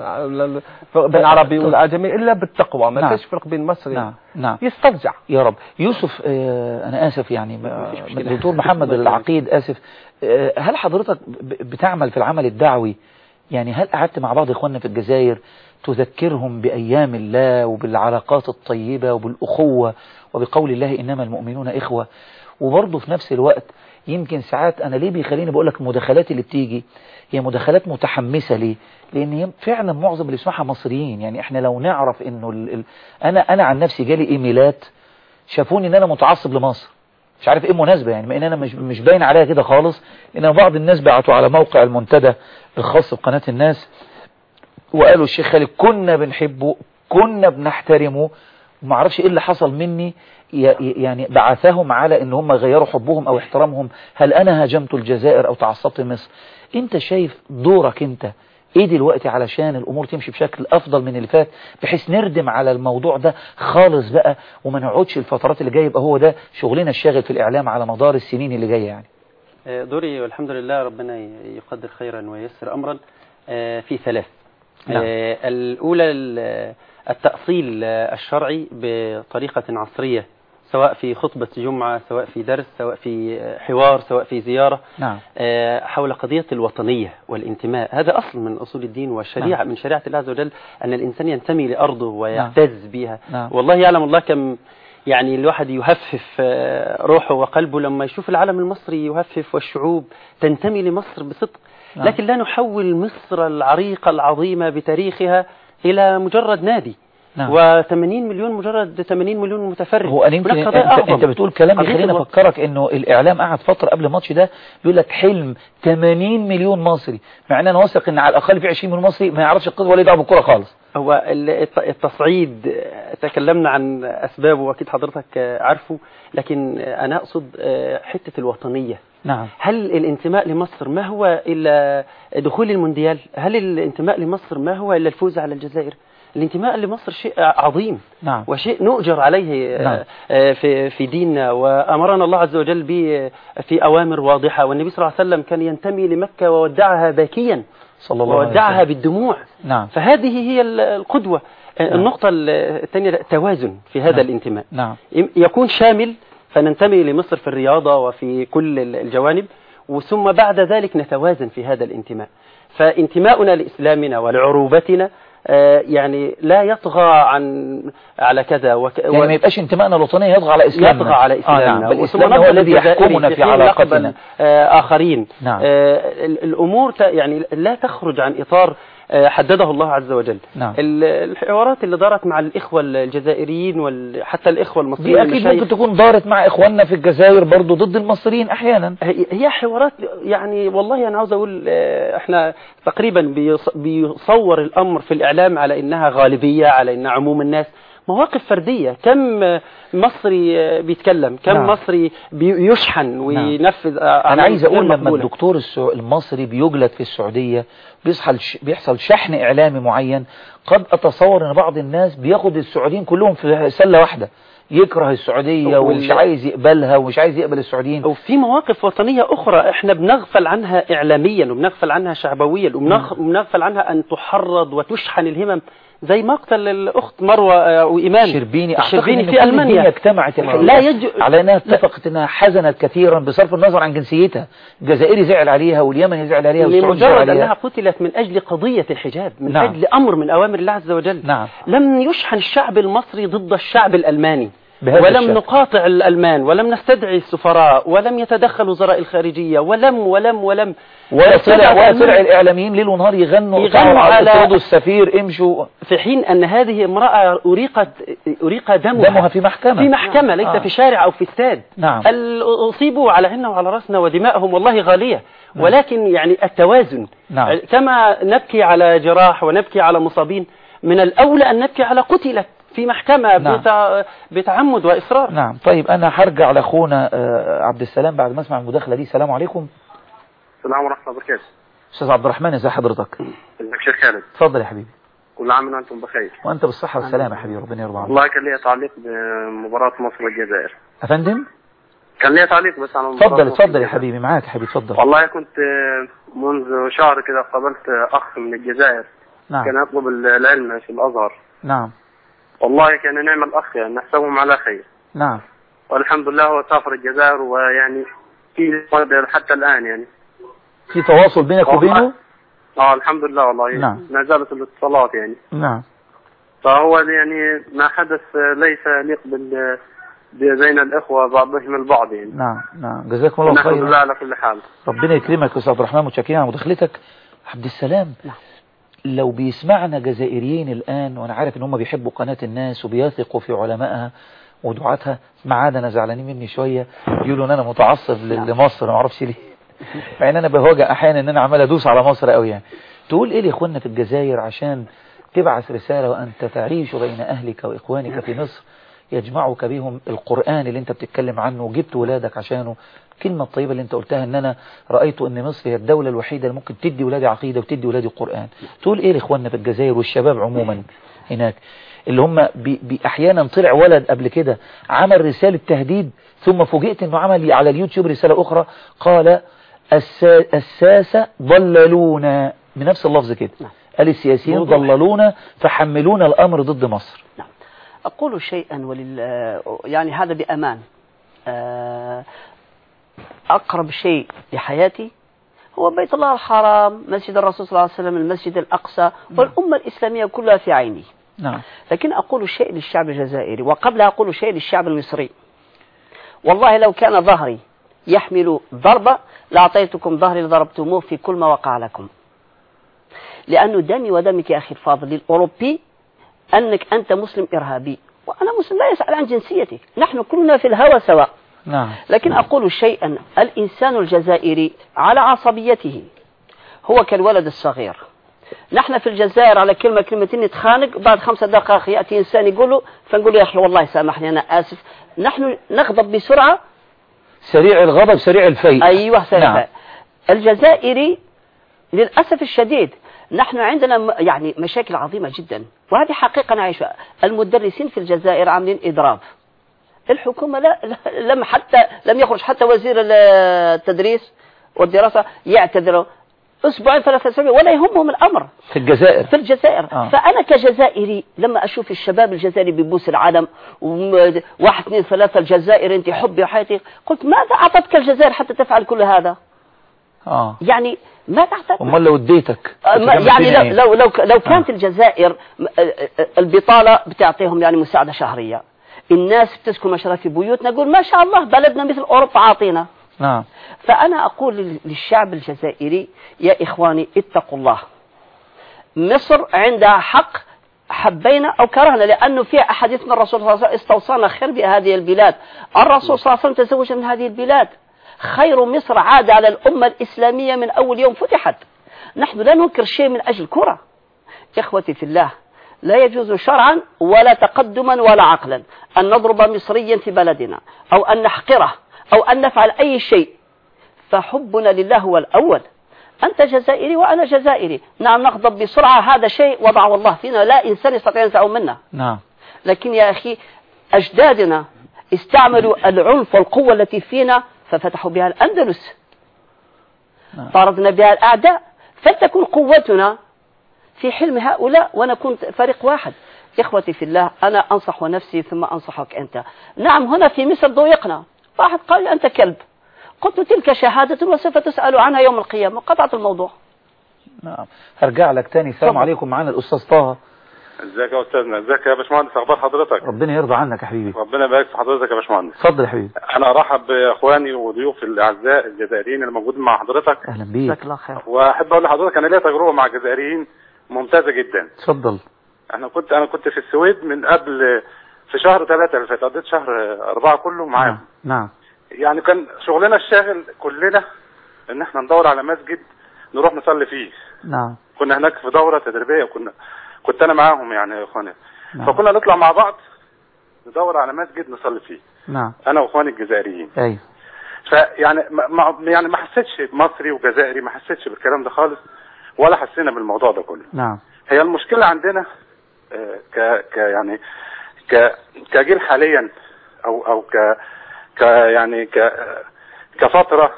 بين عربي والعجمي الا بالتقوى ما نعم. كاش فرق بين مصري نعم نعم يسترجع يا رب يوسف آه، أنا آسف يعني آه، الدكتور محمد العقيد آسف آه، هل حضرتك ب- بتعمل في العمل الدعوي يعني هل قعدت مع بعض إخواننا في الجزائر تذكرهم بأيام الله وبالعلاقات الطيبة وبالأخوة وبقول الله إنما المؤمنون إخوة وبرضه في نفس الوقت يمكن ساعات أنا ليه بيخليني بقول لك المداخلات اللي بتيجي هي مداخلات متحمسة ليه لأن هي فعلا معظم اللي يسمعها مصريين يعني احنا لو نعرف انه ال... ال... انا انا عن نفسي جالي ايميلات شافوني ان انا متعصب لمصر مش عارف ايه المناسبة يعني ما ان انا مش مش باين عليا كده خالص ان بعض الناس بعتوا على موقع المنتدى الخاص بقناة الناس وقالوا الشيخ خالد كنا بنحبه كنا بنحترمه وما اعرفش ايه اللي حصل مني ي- ي- يعني بعثهم على ان هم غيروا حبهم او احترامهم هل انا هاجمت الجزائر او تعصبت مصر انت شايف دورك انت ايه دلوقتي علشان الامور تمشي بشكل افضل من اللي فات بحيث نردم على الموضوع ده خالص بقى وما نقعدش الفترات اللي جايه يبقى هو ده شغلنا الشاغل في الاعلام على مدار السنين اللي جايه يعني آه، دوري والحمد لله ربنا ي- يقدر خيرا وييسر أمرا آه، في ثلاث نعم. آه، الأولى ال- التأصيل آه، الشرعي بطريقة عصرية سواء في خطبة جمعة سواء في درس سواء في آه، حوار سواء في زيارة نعم آه، حول قضية الوطنية والانتماء هذا أصل من أصول الدين والشريعة من شريعة الله عز وجل أن الإنسان ينتمي لأرضه ويعتز بها نعم. والله يعلم الله كم يعني الواحد يهفف آه، روحه وقلبه لما يشوف العالم المصري يهفف والشعوب تنتمي لمصر بصدق نعم. لكن لا نحول مصر العريقة العظيمة بتاريخها إلى مجرد نادي نعم. و80 مليون مجرد 80 مليون متفرج هو انا يمكن هناك انت, قضايا أعظم. انت بتقول كلام قضية يخليني الوطن. افكرك انه الاعلام قعد فتره قبل الماتش ده بيقول لك حلم 80 مليون مصري مع ان انا واثق ان على الاقل في 20 مليون مصري ما يعرفش القصه ولا يدعوا بالكوره خالص هو ال- الت- التصعيد آه، تكلمنا عن أسبابه وأكيد حضرتك آه، عارفه لكن آه، أنا أقصد آه، حتة الوطنية نعم هل الانتماء لمصر ما هو إلا دخول المونديال هل الانتماء لمصر ما هو إلا الفوز على الجزائر الانتماء لمصر شيء عظيم نعم وشيء نؤجر عليه آه، نعم. آه، في في ديننا وأمرنا الله عز وجل به في أوامر واضحة والنبي صلى الله عليه وسلم كان ينتمي لمكة وودعها باكيا صلى الله عليه وودعها وسلم بالدموع نعم فهذه هي ال- القدوة النقطة الثانية توازن في هذا نعم. الانتماء نعم يم- يكون شامل فننتمي لمصر في الرياضة وفي كل ال- الجوانب وثم بعد ذلك نتوازن في هذا الانتماء فانتماؤنا لإسلامنا ولعروبتنا آه، يعني لا يطغى عن على كذا وك... يعني ما يبقاش انتمائنا الوطني يطغى على اسلامنا يطغى على إسلامنا آه نعم. بل وثم الاسلام هو نقبل الذي الجزائري يحكمنا في حين علاقتنا نقبل، آه، آخرين نعم. آه، ال- الأمور ت- يعني لا تخرج عن إطار آه، حدده الله عز وجل نعم. ال- الحوارات اللي دارت مع الإخوة الجزائريين وحتى الإخوة المصريين دي اكيد المشايخ، ممكن تكون دارت مع اخواننا في الجزائر برضو ضد المصريين احيانا هي هي حوارات يعني والله أنا عاوز أقول آه، إحنا تقريبا بيص- بيصور الأمر في الإعلام على إنها غالبية على إنها عموم الناس مواقف فردية كم آه، مصري آه، بيتكلم كم نعم. مصري بيشحن وينفذ آه، انا أعمال عايز غير اقول لما مقبولة. الدكتور السع- المصري بيجلد في السعودية بيحصل ش- بيحصل شحن اعلامي معين قد اتصور ان بعض الناس بياخد السعوديين كلهم في سلة واحدة يكره السعودية وال- ومش عايز يقبلها ومش عايز يقبل السعوديين وفي مواقف وطنية أخرى إحنا بنغفل عنها إعلاميا وبنغفل عنها شعبويا وبنغ- وبنغفل عنها أن تحرض وتشحن الهمم زي مقتل الأخت مروة آه، وإيمان شربيني اعتقد الشربيني ان في كل ألمانيا الدنيا اجتمعت الحقيقة لا يج... على انها اتفقت انها حزنت كثيرا بصرف النظر عن جنسيتها الجزائري زعل عليها واليمني زعل عليها والسعودي زعل لمجرد أنها عليها قتلت من أجل قضية الحجاب من نعم. أجل أمر من أوامر الله عز وجل نعم لم يشحن الشعب المصري ضد الشعب الألماني بهذا ولم الشكل. نقاطع الألمان ولم نستدعي السفراء ولم يتدخل وزراء الخارجية ولم ولم ولم ولا استدعى طلع ولا الألمان. طلع الاعلاميين ليل ونهار يغنوا يغنوا على على- اطردوا السفير امشوا في حين أن هذه امرأة أريقت أريق دمها, دمها في محكمة في محكمة ليس آه. في شارع أو في استاد نعم ال- أصيبوا على عنا وعلى رأسنا ودماءهم والله غالية ولكن يعني التوازن نعم. كما نبكي على جراح ونبكي على مصابين من الأولى أن نبكي على قتلت في محكمة نعم. بتع... بتعمد وإصرار نعم طيب انا هرجع لاخونا آه، عبد السلام بعد ما اسمع المداخله دي السلام عليكم السلام ورحمة الله وبركاته استاذ عبد الرحمن ازي حضرتك ازيك شيخ خالد اتفضل يا حبيبي كل عام وانتم بخير وانت بالصحه والسلامه يا حبيبي ربنا يرضى عنك والله كان لي تعليق بمباراة مصر والجزائر يا فندم كان لي تعليق بس على مباراة اتفضل مصر اتفضل يا والجزائر. حبيبي معاك يا حبيبي اتفضل والله كنت آه، منذ شهر كده قابلت آه، أخ من الجزائر نعم كان يطلب العلم في الأزهر نعم والله كان نعم الأخ يعني نحسبهم على خير نعم والحمد لله هو سافر الجزائر ويعني في حتى الآن يعني في تواصل بينك والله. وبينه اه الحمد لله والله نعم. ما زالت الاتصالات يعني نعم فهو يعني ما حدث آه، ليس يليق بال بين الإخوة بعضهم البعض يعني نعم نعم جزاكم الله نحمد خيرا الله على كل حال ربنا يكرمك يا استاذ عبد الرحمن متشكرين على مداخلتك عبد السلام نعم. لو بيسمعنا جزائريين الآن وأنا عارف إن هم بيحبوا قناة الناس وبيثقوا في علمائها ودعاتها معانا أنا زعلانين مني شوية يقولوا إن أنا متعصب ل- لمصر ما أعرفش ليه مع إن أنا بهوجع أحيانا إن أنا عمال أدوس على مصر قوي يعني تقول إيه لإخواننا في الجزائر عشان تبعث رسالة وأنت تعيش بين أهلك وإخوانك في مصر يجمعك بهم القرآن اللي انت بتتكلم عنه وجبت ولادك عشانه الكلمة الطيبة اللي انت قلتها ان انا رأيت ان مصر هي الدولة الوحيدة اللي ممكن تدي ولادي عقيدة وتدي ولادي القرآن تقول ايه لاخواننا في الجزائر والشباب عموما هناك اللي هم بي بي احيانا طلع ولد قبل كده عمل رسالة تهديد ثم فوجئت انه عمل على اليوتيوب رسالة اخرى قال السا- الساسة ضللونا بنفس اللفظ كده قال السياسيين موضوع. ضللونا فحملونا الامر ضد مصر أقول شيئا ولل يعني هذا بأمان آه، أقرب شيء لحياتي هو بيت الله الحرام مسجد الرسول صلى الله عليه وسلم المسجد الأقصى والأمة الإسلامية كلها في عيني نعم لكن أقول شيء للشعب الجزائري وقبل أقول شيء للشعب المصري والله لو كان ظهري يحمل ضربة لأعطيتكم ظهري لضربتموه في كل ما وقع لكم لأنه دمي ودمك يا أخي الفاضل للأوروبي أنك أنت مسلم إرهابي وأنا مسلم لا يسأل عن جنسيتك نحن كلنا في الهوى سواء نعم لكن أقول شيئا الإنسان الجزائري على عصبيته هو كالولد الصغير نحن في الجزائر على كلمة كلمتين نتخانق بعد خمسة دقائق يأتي إنسان يقول له فنقول له يا أخي والله سامحني أنا آسف نحن نغضب بسرعة سريع الغضب سريع الفيء أيوة سامح نعم. الجزائري للأسف الشديد نحن عندنا م- يعني مشاكل عظيمة جدا وهذه حقيقة نعيشها المدرسين في الجزائر عاملين إضراب الحكومة لا لا- لم حتى لم يخرج حتى وزير ال- التدريس والدراسة يعتذر أسبوعين ثلاثة أسابيع ولا يهمهم الأمر في الجزائر في الجزائر آه. آه. فأنا كجزائري لما أشوف الشباب الجزائري بيبوس العالم وم- واحد اثنين ثلاثة الجزائر أنت حبي وحياتي قلت ماذا أعطتك الجزائر حتى تفعل كل هذا اه يعني ماذا أعطتك امال لو اديتك آه، ما- كنت يعني تعمل لو فينا لو لو, لو كانت الجزائر م- آه، آه، البطالة بتعطيهم يعني مساعدة شهرية الناس بتسكن مشاريع في بيوتنا نقول ما شاء الله بلدنا مثل أوروبا عاطينا نعم فأنا أقول لل- للشعب الجزائري يا إخواني اتقوا الله مصر عندها حق حبينا أو كرهنا لأنه في أحاديث من الرسول صلى الله عليه وسلم استوصانا خير بهذه البلاد الرسول صلى الله عليه وسلم تزوج من هذه البلاد خير مصر عاد على الأمة الإسلامية من أول يوم فتحت نحن لا ننكر شيء من أجل كرة إخوتي في الله لا يجوز شرعا ولا تقدما ولا عقلا أن نضرب مصريا في بلدنا أو أن نحقره أو أن نفعل أي شيء فحبنا لله هو الأول أنت جزائري وأنا جزائري نعم نغضب بسرعة هذا شيء وضعه الله فينا لا إنسان يستطيع أن ينزعه منا نعم لكن يا أخي أجدادنا استعملوا العنف والقوة التي فينا ففتحوا بها الأندلس نعم. طاردنا بها الأعداء فلتكن قوتنا في حلم هؤلاء ونكون فريق واحد إخوتي في الله أنا أنصح نفسي ثم أنصحك أنت نعم هنا في مصر ضويقنا واحد قال لي أنت كلب قلت تلك شهادة وسوف تسأل عنها يوم القيامة قطعت الموضوع نعم هرجع لك تاني السلام اتفضل. عليكم معانا الاستاذ طه ازيك يا استاذنا ازيك يا باشمهندس اخبار حضرتك ربنا يرضى عنك يا حبيبي ربنا يبارك في حضرتك يا باشمهندس اتفضل يا حبيبي انا ارحب باخواني وضيوفي الاعزاء الجزائريين اللي موجودين مع حضرتك اهلا بيك جزاك الله خير واحب اقول لحضرتك انا ليا تجربه مع الجزائريين ممتازه جدا اتفضل انا كنت انا كنت في السويد من قبل في شهر ثلاثة اللي فات قضيت شهر أربعة كله معاهم نعم نعم يعني كان شغلنا الشاغل كلنا ان احنا ندور على مسجد نروح نصلي فيه نعم كنا هناك في دورة تدريبية كنا كنت انا معاهم يعني يا اخواني نعم فكنا نطلع مع بعض ندور على مسجد نصلي فيه نعم انا واخواني الجزائريين ايوه فيعني ما ما- يعني ما حسيتش مصري وجزائري ما حسيتش بالكلام ده خالص ولا حسينا بالموضوع ده كله نعم هي المشكلة عندنا آه، ك ك يعني ك كجيل حاليا او او ك ك يعني ك كفترة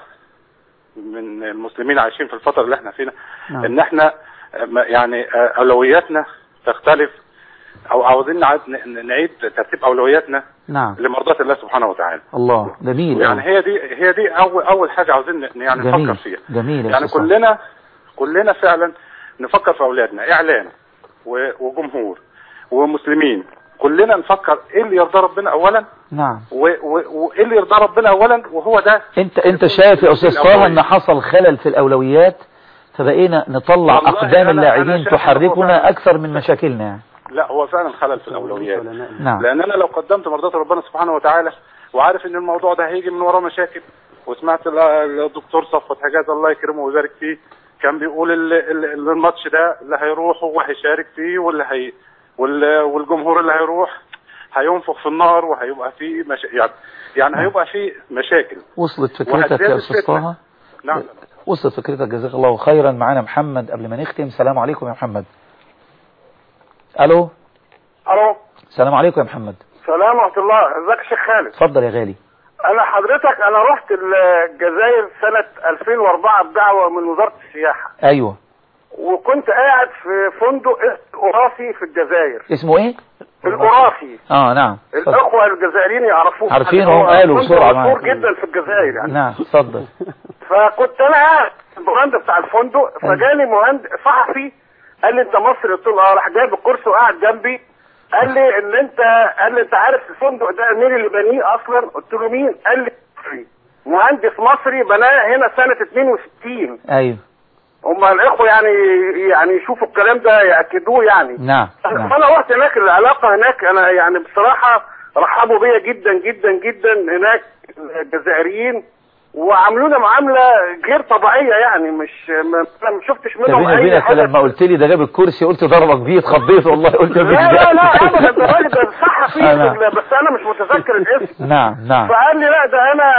من المسلمين عايشين في الفترة اللي احنا فيها نعم. ان احنا آه، ما- يعني آه، اولوياتنا تختلف او عاوزين نعيد نعيد ترتيب اولوياتنا نعم لمرضاة الله سبحانه وتعالى الله جميل يعني أوي. هي دي هي دي اول اول حاجة عاوزين ن- يعني جميل نفكر فيها جميل يا يعني أستاذ طه. كلنا كلنا فعلا نفكر في اولادنا اعلام و- وجمهور ومسلمين كلنا نفكر ايه اللي يرضى ربنا اولا نعم و- و- وايه اللي يرضى ربنا اولا وهو ده انت انت شايف يا استاذ طه ان حصل خلل في الاولويات فبقينا نطلع والله اقدام أنا- أنا اللاعبين شايف إن هو تحركنا فعلا- اكثر من مشاكلنا يعني لا هو فعلا خلل في الاولويات نعم لان انا لو قدمت مرضاة ربنا سبحانه وتعالى وعارف ان الموضوع ده هيجي من وراه مشاكل وسمعت ال- الدكتور صفوت حجاز الله يكرمه ويبارك فيه كان بيقول ال- ال- ال- الماتش ده اللي هيروح وهيشارك فيه واللي هي وال- والجمهور اللي هيروح هينفخ في النار وهيبقى فيه مش... يعني يعني هيبقى فيه مشاكل وصلت فكرتك وهتزداد يا أستاذ الفتنة. طه نعم وصلت فكرتك جزاك الله خيرا معانا محمد قبل ما نختم السلام عليكم يا محمد الو الو السلام عليكم يا محمد سلام ورحمه الله ازيك يا شيخ خالد اتفضل يا غالي انا حضرتك انا رحت الجزائر سنه 2004 بدعوه من وزاره السياحه ايوه وكنت قاعد في فندق القرافي في الجزائر اسمه ايه القرافي اه نعم اتفضل. الاخوه الجزائريين يعرفوه عارفين هو هم قالوا فندق بسرعة مشهور معاك. جدا في الجزائر يعني نعم اتفضل فكنت انا قاعد في البراند بتاع الفندق فجاني مهندس صحفي قال لي انت مصري قلت له اه راح جايب الكرسي وقعد جنبي قال لي ان انت قال لي انت عارف الفندق ده مين اللي بنيه اصلا قلت له مين قال لي مصري مهندس مصري بناه هنا سنه 62 ايوه هم الاخوه يعني يعني يشوفوا الكلام ده ياكدوه يعني نعم نعم فانا رحت هناك العلاقه هناك انا يعني بصراحه رحبوا بيا جدا جدا جدا هناك الجزائريين وعاملونا معامله غير طبيعيه يعني مش ما انا ما شفتش ده منهم بيني اي وبينك حاجه لما قلت لي ده جاب الكرسي قلت ضربك بيه اتخضيت والله قلت مفيش لا لا داعي. لا ابدا ده الراجل ده صحفي آه، نعم. في- بس انا مش متذكر الاسم نعم نعم فقال لي لا ده انا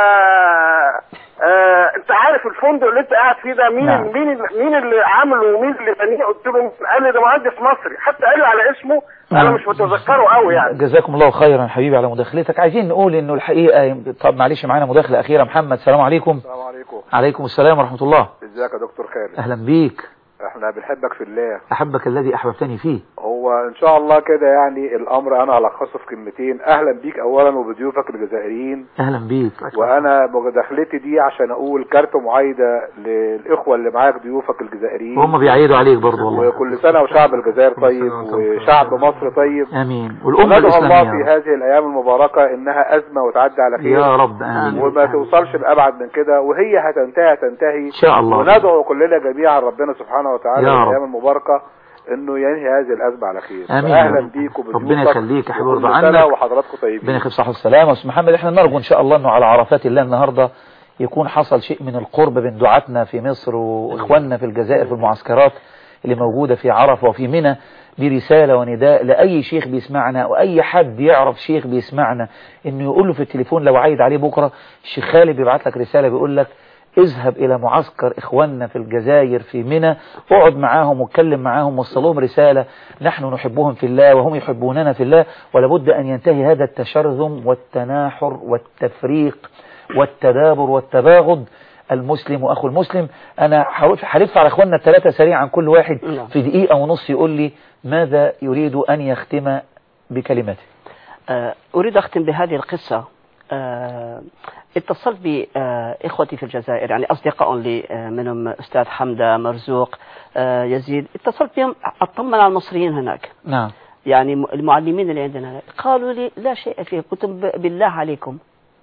آه انت عارف الفندق اللي انت قاعد فيه ده مين نعم. مين اللي- مين اللي عامله ومين اللي بنيه قلت له قال لي ده مهندس مصري حتى قال لي على اسمه انا نعم. مش متذكره قوي يعني جزاكم الله خيرا حبيبي على مداخلتك عايزين نقول انه الحقيقه طب معلش معانا مداخله اخيره محمد السلام عليكم السلام عليكم عليكم السلام ورحمه الله ازيك يا دكتور خالد اهلا بيك احنا بنحبك في الله احبك الذي احببتني فيه هو ان شاء الله كده يعني الامر انا هلخصه في كلمتين اهلا بيك اولا وبضيوفك الجزائريين اهلا بيك وانا مداخلتي دي عشان اقول كارت معايده للاخوه اللي معاك ضيوفك الجزائريين وهم بيعيدوا عليك برضو والله وكل سنه وشعب الجزائر طيب وشعب مصر طيب امين والامه وندعو الله الاسلاميه في هذه الايام المباركه انها ازمه وتعدي على خير يا رب امين وما توصلش لابعد من كده وهي هتنتهي هتنتهي ان شاء الله وندعو كلنا جميعا ربنا سبحانه وتعالى يا في رب. الايام المباركه انه ينهي هذه الازمه على خير آمين. اهلا بيك وبضيوفك ربنا يخليك يا حبيبي وكل ويرضى سنة عنك. وحضراتكم طيبين ربنا يخليك صحة والسلامة استاذ محمد احنا نرجو ان شاء الله انه على عرفات الله النهاردة يكون حصل شيء من القرب بين دعاتنا في مصر واخواننا في الجزائر في المعسكرات اللي موجودة في عرفة وفي منى دي رسالة ونداء لأي شيخ بيسمعنا وأي حد يعرف شيخ بيسمعنا إنه يقول له في التليفون لو عايد عليه بكرة الشيخ خالد بيبعت لك رسالة بيقول لك اذهب إلى معسكر إخواننا في الجزائر في منى اقعد معاهم واتكلم معاهم وصل لهم رسالة نحن نحبهم في الله وهم يحبوننا في الله ولابد أن ينتهي هذا التشرذم والتناحر والتفريق والتدابر والتباغض المسلم واخو المسلم انا هلف على اخواننا الثلاثه سريعا كل واحد نعم. في دقيقه ونص يقول لي ماذا يريد ان يختم بكلمته آه، أريد أختم بهذه القصة آه، اتصلت بإخوتي في الجزائر يعني أصدقاء لي آه، منهم أستاذ حمدة مرزوق آه، يزيد اتصلت بهم أطمن على المصريين هناك نعم يعني م- المعلمين اللي عندنا هناك قالوا لي لا شيء فيه قلت لهم ب- بالله عليكم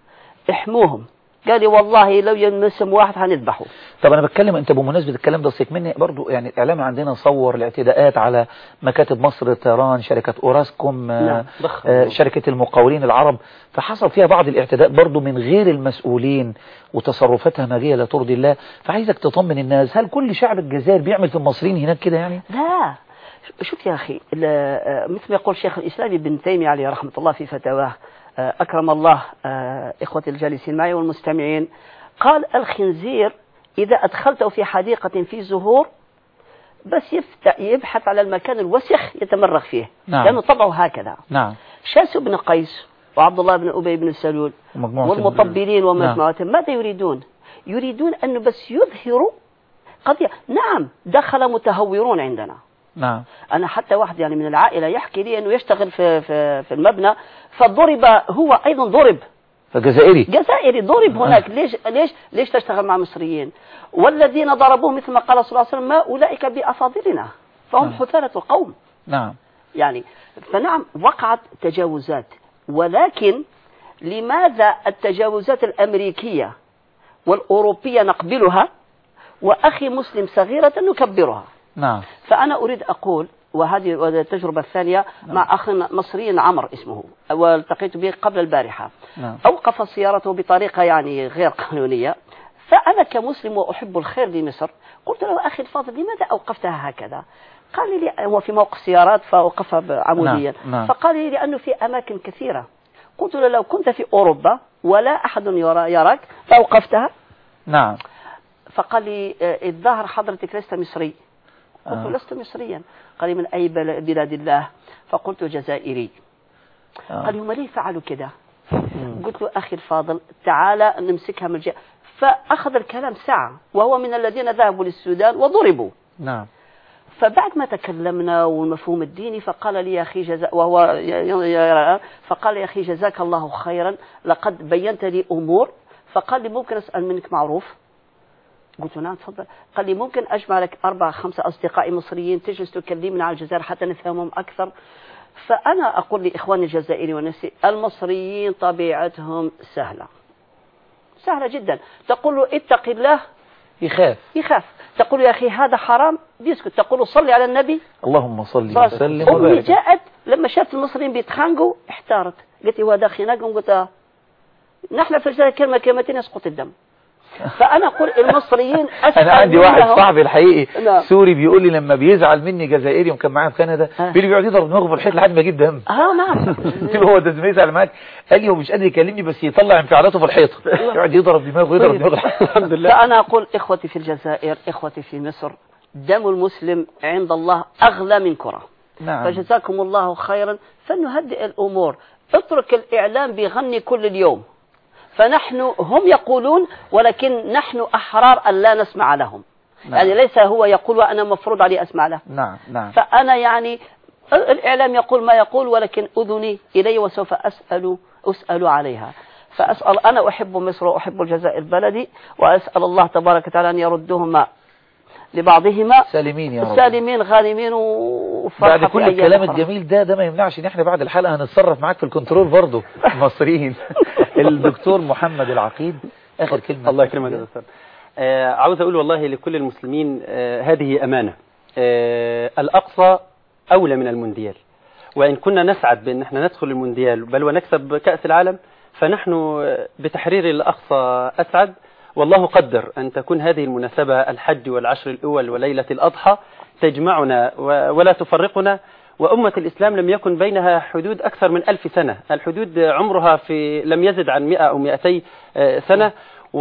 احموهم قال لي والله لو ينسم واحد هنذبحه طب انا بتكلم انت بمناسبه الكلام ده صيك مني برضو يعني الاعلام عندنا صور الاعتداءات على مكاتب مصر للطيران شركه اوراسكوم آه، نعم، ضخم. آه، شركه المقاولين العرب فحصل فيها بعض الاعتداء برضو من غير المسؤولين وتصرفات همجيه لا ترضي الله فعايزك تطمن الناس هل كل شعب الجزائر بيعمل في المصريين هناك كده يعني لا شوف يا أخي ال- آه، مثل ما يقول شيخ الإسلام ابن تيمية عليه رحمة الله في فتاواه آه، أكرم الله آه، إخوتي الجالسين معي والمستمعين قال الخنزير إذا أدخلته في حديقة في زهور بس يفتح يبحث على المكان الوسخ يتمرغ فيه نعم. لأنه طبعه هكذا نعم شاس بن قيس وعبد الله بن أبي بن سلول ومجموعة والمطبلين نعم. ومجموعتهم ماذا يريدون يريدون أنه بس يظهروا قضية نعم دخل متهورون عندنا نعم أنا حتى واحد يعني من العائلة يحكي لي أنه يشتغل في, في, في المبنى فضرب هو أيضا ضرب فجزائري جزائري ضرب هناك ليش ليش ليش تشتغل مع مصريين والذين ضربوه مثل ما قال صلى الله عليه وسلم ما أولئك بأفاضلنا فهم نعم. حثالة القوم نعم يعني فنعم وقعت تجاوزات ولكن لماذا التجاوزات الأمريكية والأوروبية نقبلها وأخي مسلم صغيرة نكبرها نعم فأنا أريد أقول وهذه وهذه التجربة الثانية مع أخ مصري عمر اسمه والتقيت به قبل البارحة نعم أوقف سيارته بطريقة يعني غير قانونية فأنا كمسلم وأحب الخير لمصر قلت له أخي الفاضل لماذا أوقفتها هكذا قال لي هو في موقف سيارات فأوقفها عموديا نعم، نعم. فقال لي لأنه في أماكن كثيرة قلت له لو كنت في أوروبا ولا أحد يرى يراك فأوقفتها نعم فقال لي آه، الظاهر حضرتك لست مصري قلت آه. لست مصريا قال لي من أي بل- بلاد الله فقلت جزائري آه. قال لي هم ليه فعلوا كده قلت له أخي الفاضل تعالى نمسكها من الجهة فأخذ الكلام ساعة وهو من الذين ذهبوا للسودان وضربوا نعم فبعد ما تكلمنا والمفهوم الديني فقال لي يا أخي جزاء وهو ي- ي- يرى فقال يا أخي جزاك الله خيرا لقد بينت لي أمور فقال لي ممكن أسأل منك معروف قلت له نعم تفضل قال لي ممكن أجمع لك أربعة خمسة أصدقائي مصريين تجلس تكلمنا عن الجزائر حتى نفهمهم أكثر فأنا أقول لإخواني الجزائريين ونفسي المصريين طبيعتهم سهلة سهلة جدا تقول له اتق الله يخاف يخاف تقول له يا أخي هذا حرام بيسكت تقول له صلي على النبي اللهم صل صلى وسلم أمي وبارك جاءت لما شافت المصريين بيتخانقوا احتارت قالت لي هو ده خناقهم قلت آه. نحن في الجزائر كلمة كلمتين يسقط الدم فأنا أقول المصريين أسهل انا عندي واحد منهم. صاحبي الحقيقي نعم. سوري بيقول لي لما بيزعل مني جزائري وكان معايا في كندا بيقول لي بيقعد يضرب دماغه في الحيط لحد ما يجيب دم اه نعم قلت له هو ده زي ما يزعل معاك قال لي هو مش قادر يكلمني بس يطلع انفعالاته في الحيط يقعد يضرب دماغه يضرب طيب. دماغه الحمد لله فأنا أقول إخوتي في الجزائر إخوتي في مصر دم المسلم عند الله أغلى من كرة نعم فجزاكم الله خيرا فلنهدئ الأمور اترك الإعلام بيغني كل اليوم فنحن هم يقولون ولكن نحن أحرار أن لا نسمع لهم نعم. يعني ليس هو يقول وأنا مفروض علي أسمع له نعم نعم فأنا يعني الإعلام يقول ما يقول ولكن أذني إلي وسوف أسأل أسأل عليها فأسأل أنا أحب مصر وأحب الجزائر بلدي وأسأل الله تبارك وتعالى أن يردهما لبعضهما سالمين يا رب سالمين غانمين وفرحة بعد في كل أيام الكلام أخرى. الجميل ده ده ما يمنعش ان احنا بعد الحلقه هنتصرف معاك في الكنترول برضه المصريين الدكتور محمد العقيد اخر كلمه الله يكرمك يا دكتور آه، عاوز اقول والله لكل المسلمين آه، هذه امانه آه، الاقصى اولى من المونديال وان كنا نسعد بان احنا ندخل المونديال بل ونكسب كاس العالم فنحن آه، بتحرير الاقصى اسعد والله قدر ان تكون هذه المناسبه الحج والعشر الاول وليله الاضحى تجمعنا و- ولا تفرقنا وأمة الإسلام لم يكن بينها حدود أكثر من ألف سنة الحدود عمرها في لم يزد عن مئة أو مئتي آه، سنة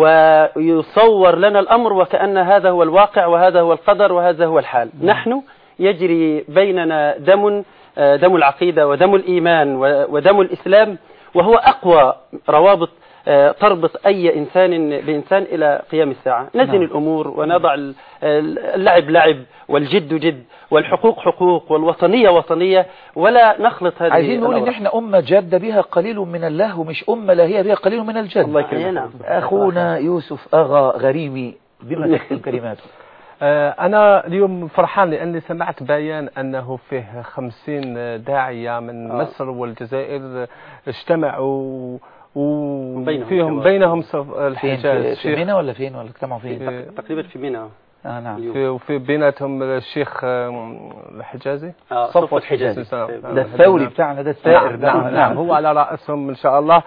ويصور لنا الأمر وكأن هذا هو الواقع وهذا هو القدر وهذا هو الحال نحن يجري بيننا دم آه، دم العقيدة ودم الإيمان و- ودم الإسلام وهو أقوى روابط آه، تربط أي إنسان بإنسان إلى قيام الساعة نزن نعم. الأمور ونضع ال- اللعب لعب والجد جد والحقوق حقوق والوطنية وطنية ولا نخلط هذه عايزين نقول ان الأوراق. احنا امه جاده بها قليل من اللهو مش امه لاهيه بها قليل من الجد الله يكرمك. أي نعم. اخونا يوسف اغا غريمي بما تختم كلماته آه، أنا اليوم فرحان لأني سمعت بيان أنه فيه خمسين داعية من آه. مصر والجزائر اجتمعوا بينهم وفيهم سواء. بينهم صف- فين الحجاز في, في شيخ- منى ولا فين ولا اجتمعوا فين في- تقريبا في منى اه نعم اليوم. في وفي بيناتهم الشيخ آم، الحجازي آه، صفوت حجازي. نعم. ده الثوري بتاعنا ده الثائر نعم, ده نعم, نعم هو على رأسهم إن شاء الله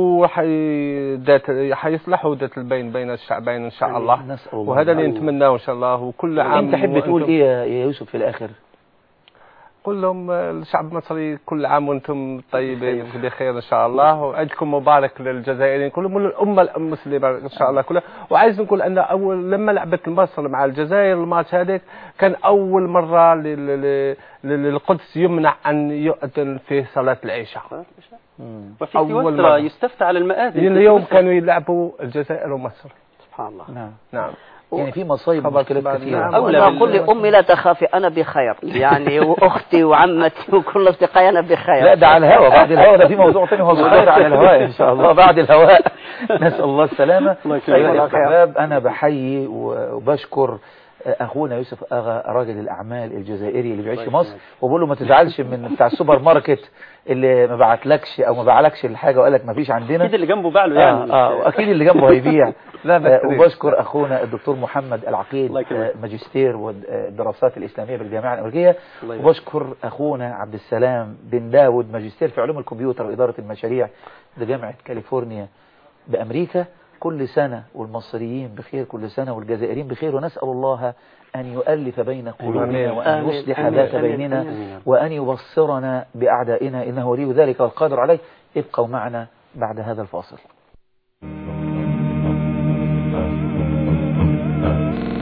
وحيصلحوا ذات البين بين الشعبين إن شاء الله نسأل الله وهذا اللي نتمناه إن شاء الله وكل عام انت تحب تقول وأنتم- ايه يا يا يوسف في الاخر قل لهم الشعب المصري كل عام وانتم طيبين بخير ان شاء الله وعيدكم مبارك للجزائريين كلهم والامه المسلمه ان شاء الله كلها وعايز نقول ان اول لما لعبت مصر مع الجزائر الماتش هذاك كان اول مره لل- لل- لل- للقدس يمنع ان يؤذن في صلاه العشاء وفي أول سويسرا مرة. يستفتى على المآذن لأن في اليوم سويسرا. كانوا يلعبوا الجزائر ومصر سبحان الله نعم نعم يعني في مصايب خبر ومشكلات بعد- كثيره نعم. أولى بال- أقول لأمي لا تخافي أنا بخير يعني وأختي وعمتي وكل أصدقائي أنا بخير لا ده على الهواء بعد الهواء ده في موضوع ثاني هو بخير على الهواء ان شاء الله بعد الهواء نسال الله السلامه الله يكرمك. أيها الله خير. الشباب انا بحيي وبشكر اخونا يوسف اغا راجل الاعمال الجزائري اللي بيعيش في الله مصر يكرمك. وبقول له ما تزعلش من بتاع السوبر ماركت اللي ما بعتلكش او ما باعلكش الحاجه وقال لك ما فيش عندنا أكيد اللي جنبه باعله يعني آه آه واكيد اللي جنبه هيبيع لا آه بكري. وبشكر اخونا الدكتور محمد العقيل الله يكرمك. آه، ماجستير والدراسات الاسلاميه بالجامعه الامريكيه الله يبارك. وبشكر اخونا عبد السلام بن داود ماجستير في علوم الكمبيوتر واداره المشاريع بجامعه كاليفورنيا بامريكا كل سنة والمصريين بخير كل سنة والجزائريين بخير ونسأل الله أن يؤلف بين قلوبنا آمين. وأن آمين. يصلح آمين. ذات آمين. بيننا آمين. وأن يبصرنا بأعدائنا إنه ولي ذلك والقادر عليه ابقوا معنا بعد هذا الفاصل